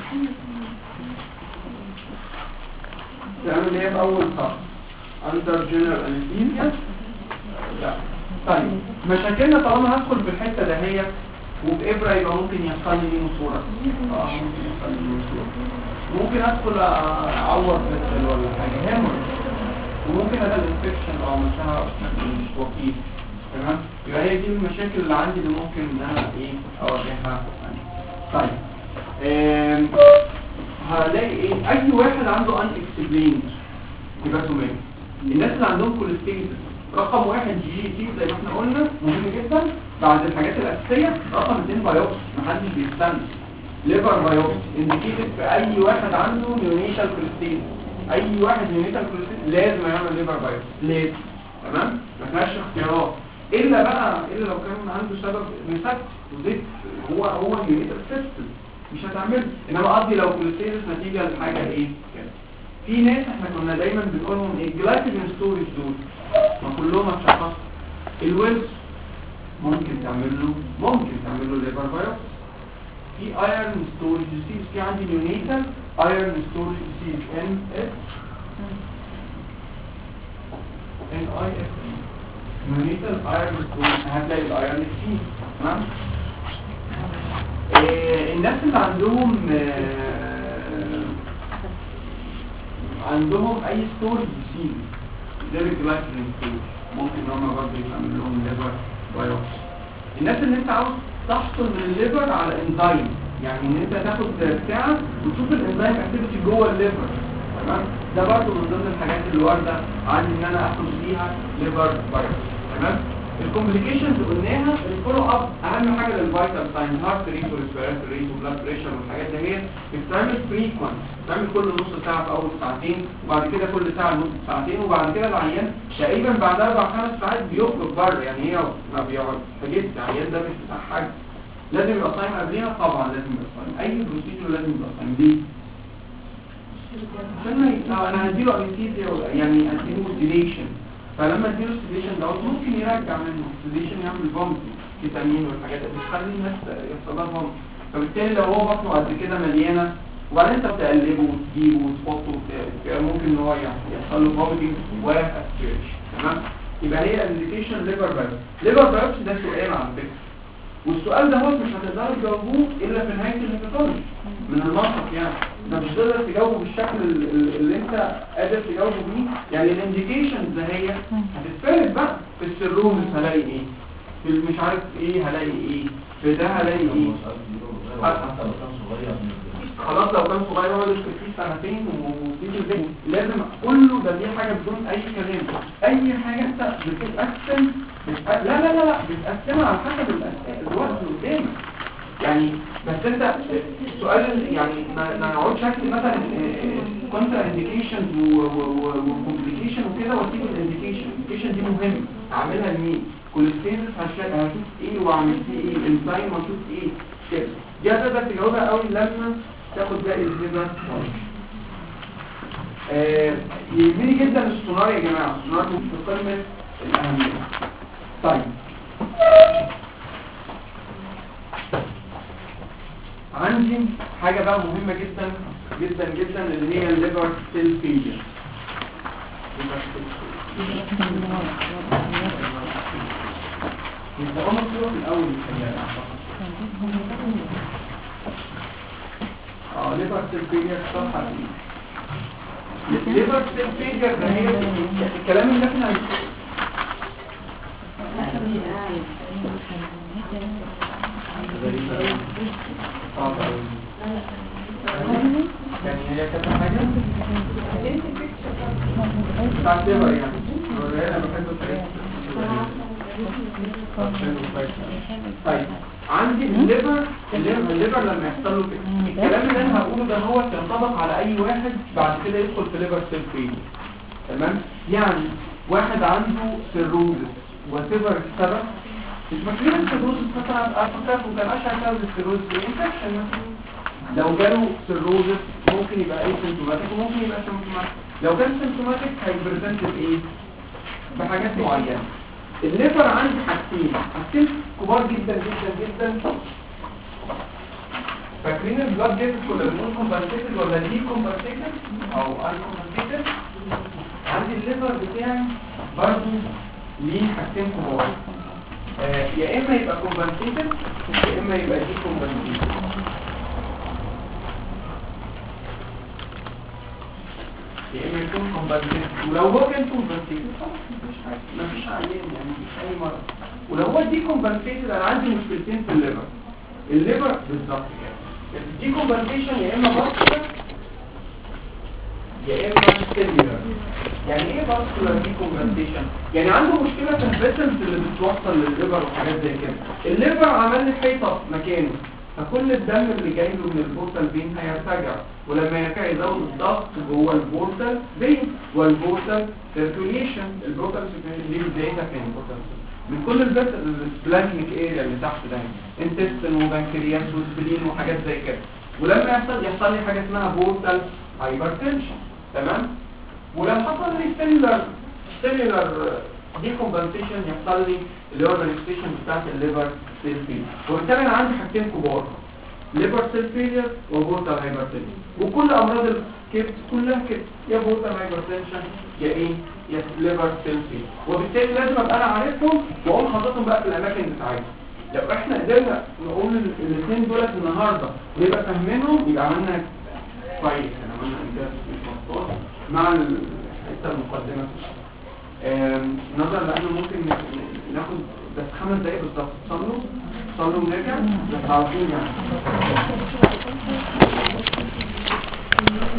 تعمل ايه في اول خط اندر جنرال انستيزيا لا طيب مشاكلنا طالما هدخل بالحته دهيت وبإبرة يبقى ممكن يحصل لي نصورة اه ممكن يحصل لي نصورة ممكن ادخل اعور فيسل ولا حاجة هامر وممكن هذا الانفكشن او عملتها مش وكيل تمام يبقى هي دي المشاكل اللي عندي اللي ممكن ان انا ايه اواجهها طيب آم، هلاقي ايه اي واحد عنده ان اكسبليند يبقى سمين الناس اللي عندهم كوليستيزس رقم واحد جي تي زي ما احنا قلنا مهم جدا بعد الحاجات الاساسيه رقم اثنين بايوبسي محدش بيستنى ليفر بايوبسي انديكيتد في اي واحد عنده نيونيتال كوليستيزس اي واحد نيونيتال كوليستيزس لازم يعمل ليفر بايوبسي لازم تمام ما فيهاش اختيارات الا بقى الا لو كان عنده سبب مسكت وزيت هو هو نيونيتال سيستم مش هتعمل انما قصدي لو كوليستيزس نتيجه لحاجه ايه كده في ناس احنا كنا دايما بنقول لهم ايه الجلايكوجين ستورج دول ما كلهم اتشخصوا الويلز ممكن تعمل له ممكن تعمل له ليفر فيروس في ايرون ستورج ديسيز في عندي نيونيتال ايرون ستورج ديسيز ان اس ان اي اس نيونيتال ايرون ستورج هتلاقي الايرون فيه تمام إيه، الناس اللي عندهم آه، عندهم اي ستورج ديسيز غير الجلايكوجين ستورج ممكن ان هم برضه يعمل لهم ليفر بايوبسي الناس اللي انت عاوز تحصل من الليفر على انزيم يعني ان انت تاخد بتاعك وتشوف الانزيم اكتيفيتي جوه الليفر تمام ده برضه من ضمن الحاجات اللي وارده عندي ان انا اخد فيها ليفر فيروس تمام الكومبليكيشنز قلناها الفولو اب اهم حاجه للفيتال ساين هارت ريت وريسبيراتوري ريت وبلاد بريشر والحاجات دي هي بتتعمل فريكوينت بتتعمل كل نص ساعه في اول ساعتين وبعد كده كل ساعه نص ساعتين وبعد كده العيان تقريبا بعد اربع خمس ساعات بيخرج بره يعني هي ما بيقعد فجيت العيان ده مش بتاع حاجه لازم يبقى صايم قبلها طبعا لازم يبقى صايم اي بروسيجر لازم يبقى صايم ليه؟ عشان ما ي- لو انا هديله انستيزيا يعني هديله سيديشن فلما اديله سيديشن دوت ممكن يرجع منه سيديشن يعمل فومتنج فيتامين والحاجات دي بتخلي الناس يحصل لها فومت فبالتالي لو هو بطنه قد كده مليانه وبعدين انت بتقلبه وتجيبه وتحطه وت- ممكن ان هو يحصل له فومتنج واسبيريشن تمام يبقى هي الانديكيشن ليفر بايوبسي ليفر بايوبسي ده سؤال على فكره والسؤال ده هو مش هتقدروا تجاوبوه الا في نهايه الهيباتولوجي من المنطق يعني ده مش هتقدر تجاوبه بالشكل ال- ال- اللي انت قادر تجاوبه بيه يعني الانديكيشنز ده هي هتتفرق بقى في السيروم هلاقي ايه في مش عارف ايه هلاقي ايه في ده هلاقي ايه حتى لو كان صغير خلاص لو كان صغير هو لسه فيه سنتين وفيه البيت لازم كله ده دي حاجه بدون اي كلام اي حاجه انت بتتقسم بتق... لا لا لا لا بتقسمها على حسب الأس- الوقت اللي قدامك يعني بس انت السؤال ال- يعني ما ما نقعدش اكتب مثلا كونترا انديكيشنز وكومبليكيشن وكده واسيب الانديكيشن الانديكيشن دي مهم اعملها لمين كوليستيرس هشوف ايه واعمل فيه ايه انزيم واشوف ايه كده دي هتقدر تجاوبها قوي لما تاخد باقي الفيزا آه يهمني جدا السونار يا جماعه السونار مش في قمه الاهميه طيب عندي حاجة بقى مهمة جدا جدا جدا اللي هي الليفر سيل فيلير انت قمت في الاول الحقيقة اه ليفر سيل فيلير صفحة ايه ليفر سيل فيلير ده هي الكلام اللي احنا صعب أوي. يعني هي كذا حاجة بتاعت ليفر يعني انا بحب الحاجات طيب عندي الليفر الليفر الليفر لما يحصل له كده الكلام اللي انا هقوله ده هو ينطبق على اي واحد بعد كده يدخل في ليفر سيل فيلير تمام يعني واحد عنده سيروزس وسيفر السبب مش فاكرين السيروزس مثلا افكار وكان اشهر سبب السيروزس انفكشن مثلا لو جاله سيروزس ممكن يبقى ايه سيمتوماتيك وممكن يبقى سيمتوماتيك لو كان سيمتوماتيك هيبرزنت بايه بحاجات معينه الليفر عندي حاجتين حاجتين كبار جدا جدا جدا فاكرين البلاد جيتس كنا بنقول كومبنسيتد ولا دي كومبنسيتد او ان كومبنسيتد عندي الليفر بتاعي برضه ليه حاجتين كبار آه يا اما يبقى كومبنسيتد يا اما يبقى دي كومبنسيتد يا اما يكون كومبنسيتد ولو هو كان كومبنسيتد خلاص مفيش حاجه مفيش عيان يعني مفيش اي مرض ولو هو دي كومبنسيتد انا عندي مشكلتين في الليفر الليفر بالظبط كده الدي كومبنسيشن يا اما باسكولار يا اما سيلولار يعني ايه باسكولار دي كومبنسيشن يعني عنده مشكله في الفيسلز اللي بتوصل للليفر وحاجات زي كده الليفر عمل لي حيطه في مكانه فكل الدم اللي جاي له من البورتال فين هيرتجع ولما يرجع يزود الضغط جوه البورتال فين والبورتال سيركيوليشن البورتال سيركيوليشن دي بدايتها فين البورتال من كل البس البلانكيك اريا اللي تحت ده انتستين وبنكرياس وسبلين وحاجات زي كده ولما يحصل يحصل لي حاجه اسمها بورتال هايبرتنشن تمام ولو حصل لي سيلولار سيلولار ديكومبنسيشن يحصل لي اللي هو المانيفستيشن بتاعت الليفر سيل فيلير وبالتالي انا عندي حاجتين كبار ليفر سيل فيلير وبورتال هايبرتنشن وكل امراض الكبد كلها كده يا بورتال هايبرتنشن يا ايه يا ليفر سيل فيلير وبالتالي لازم ابقى انا عارفهم واقوم حاططهم بقى في الاماكن بتاعتهم لو احنا قدرنا نقول الاثنين دولت النهارده ونبقى فاهمينهم يبقى عملنا كويس احنا عملنا انجاز مظبوط مع الحته المقدمه آم، نظرا لانه ممكن ن- ناخد بس خمس دقايق بالظبط صلوا صلوا ونرجع بس عارفين يعني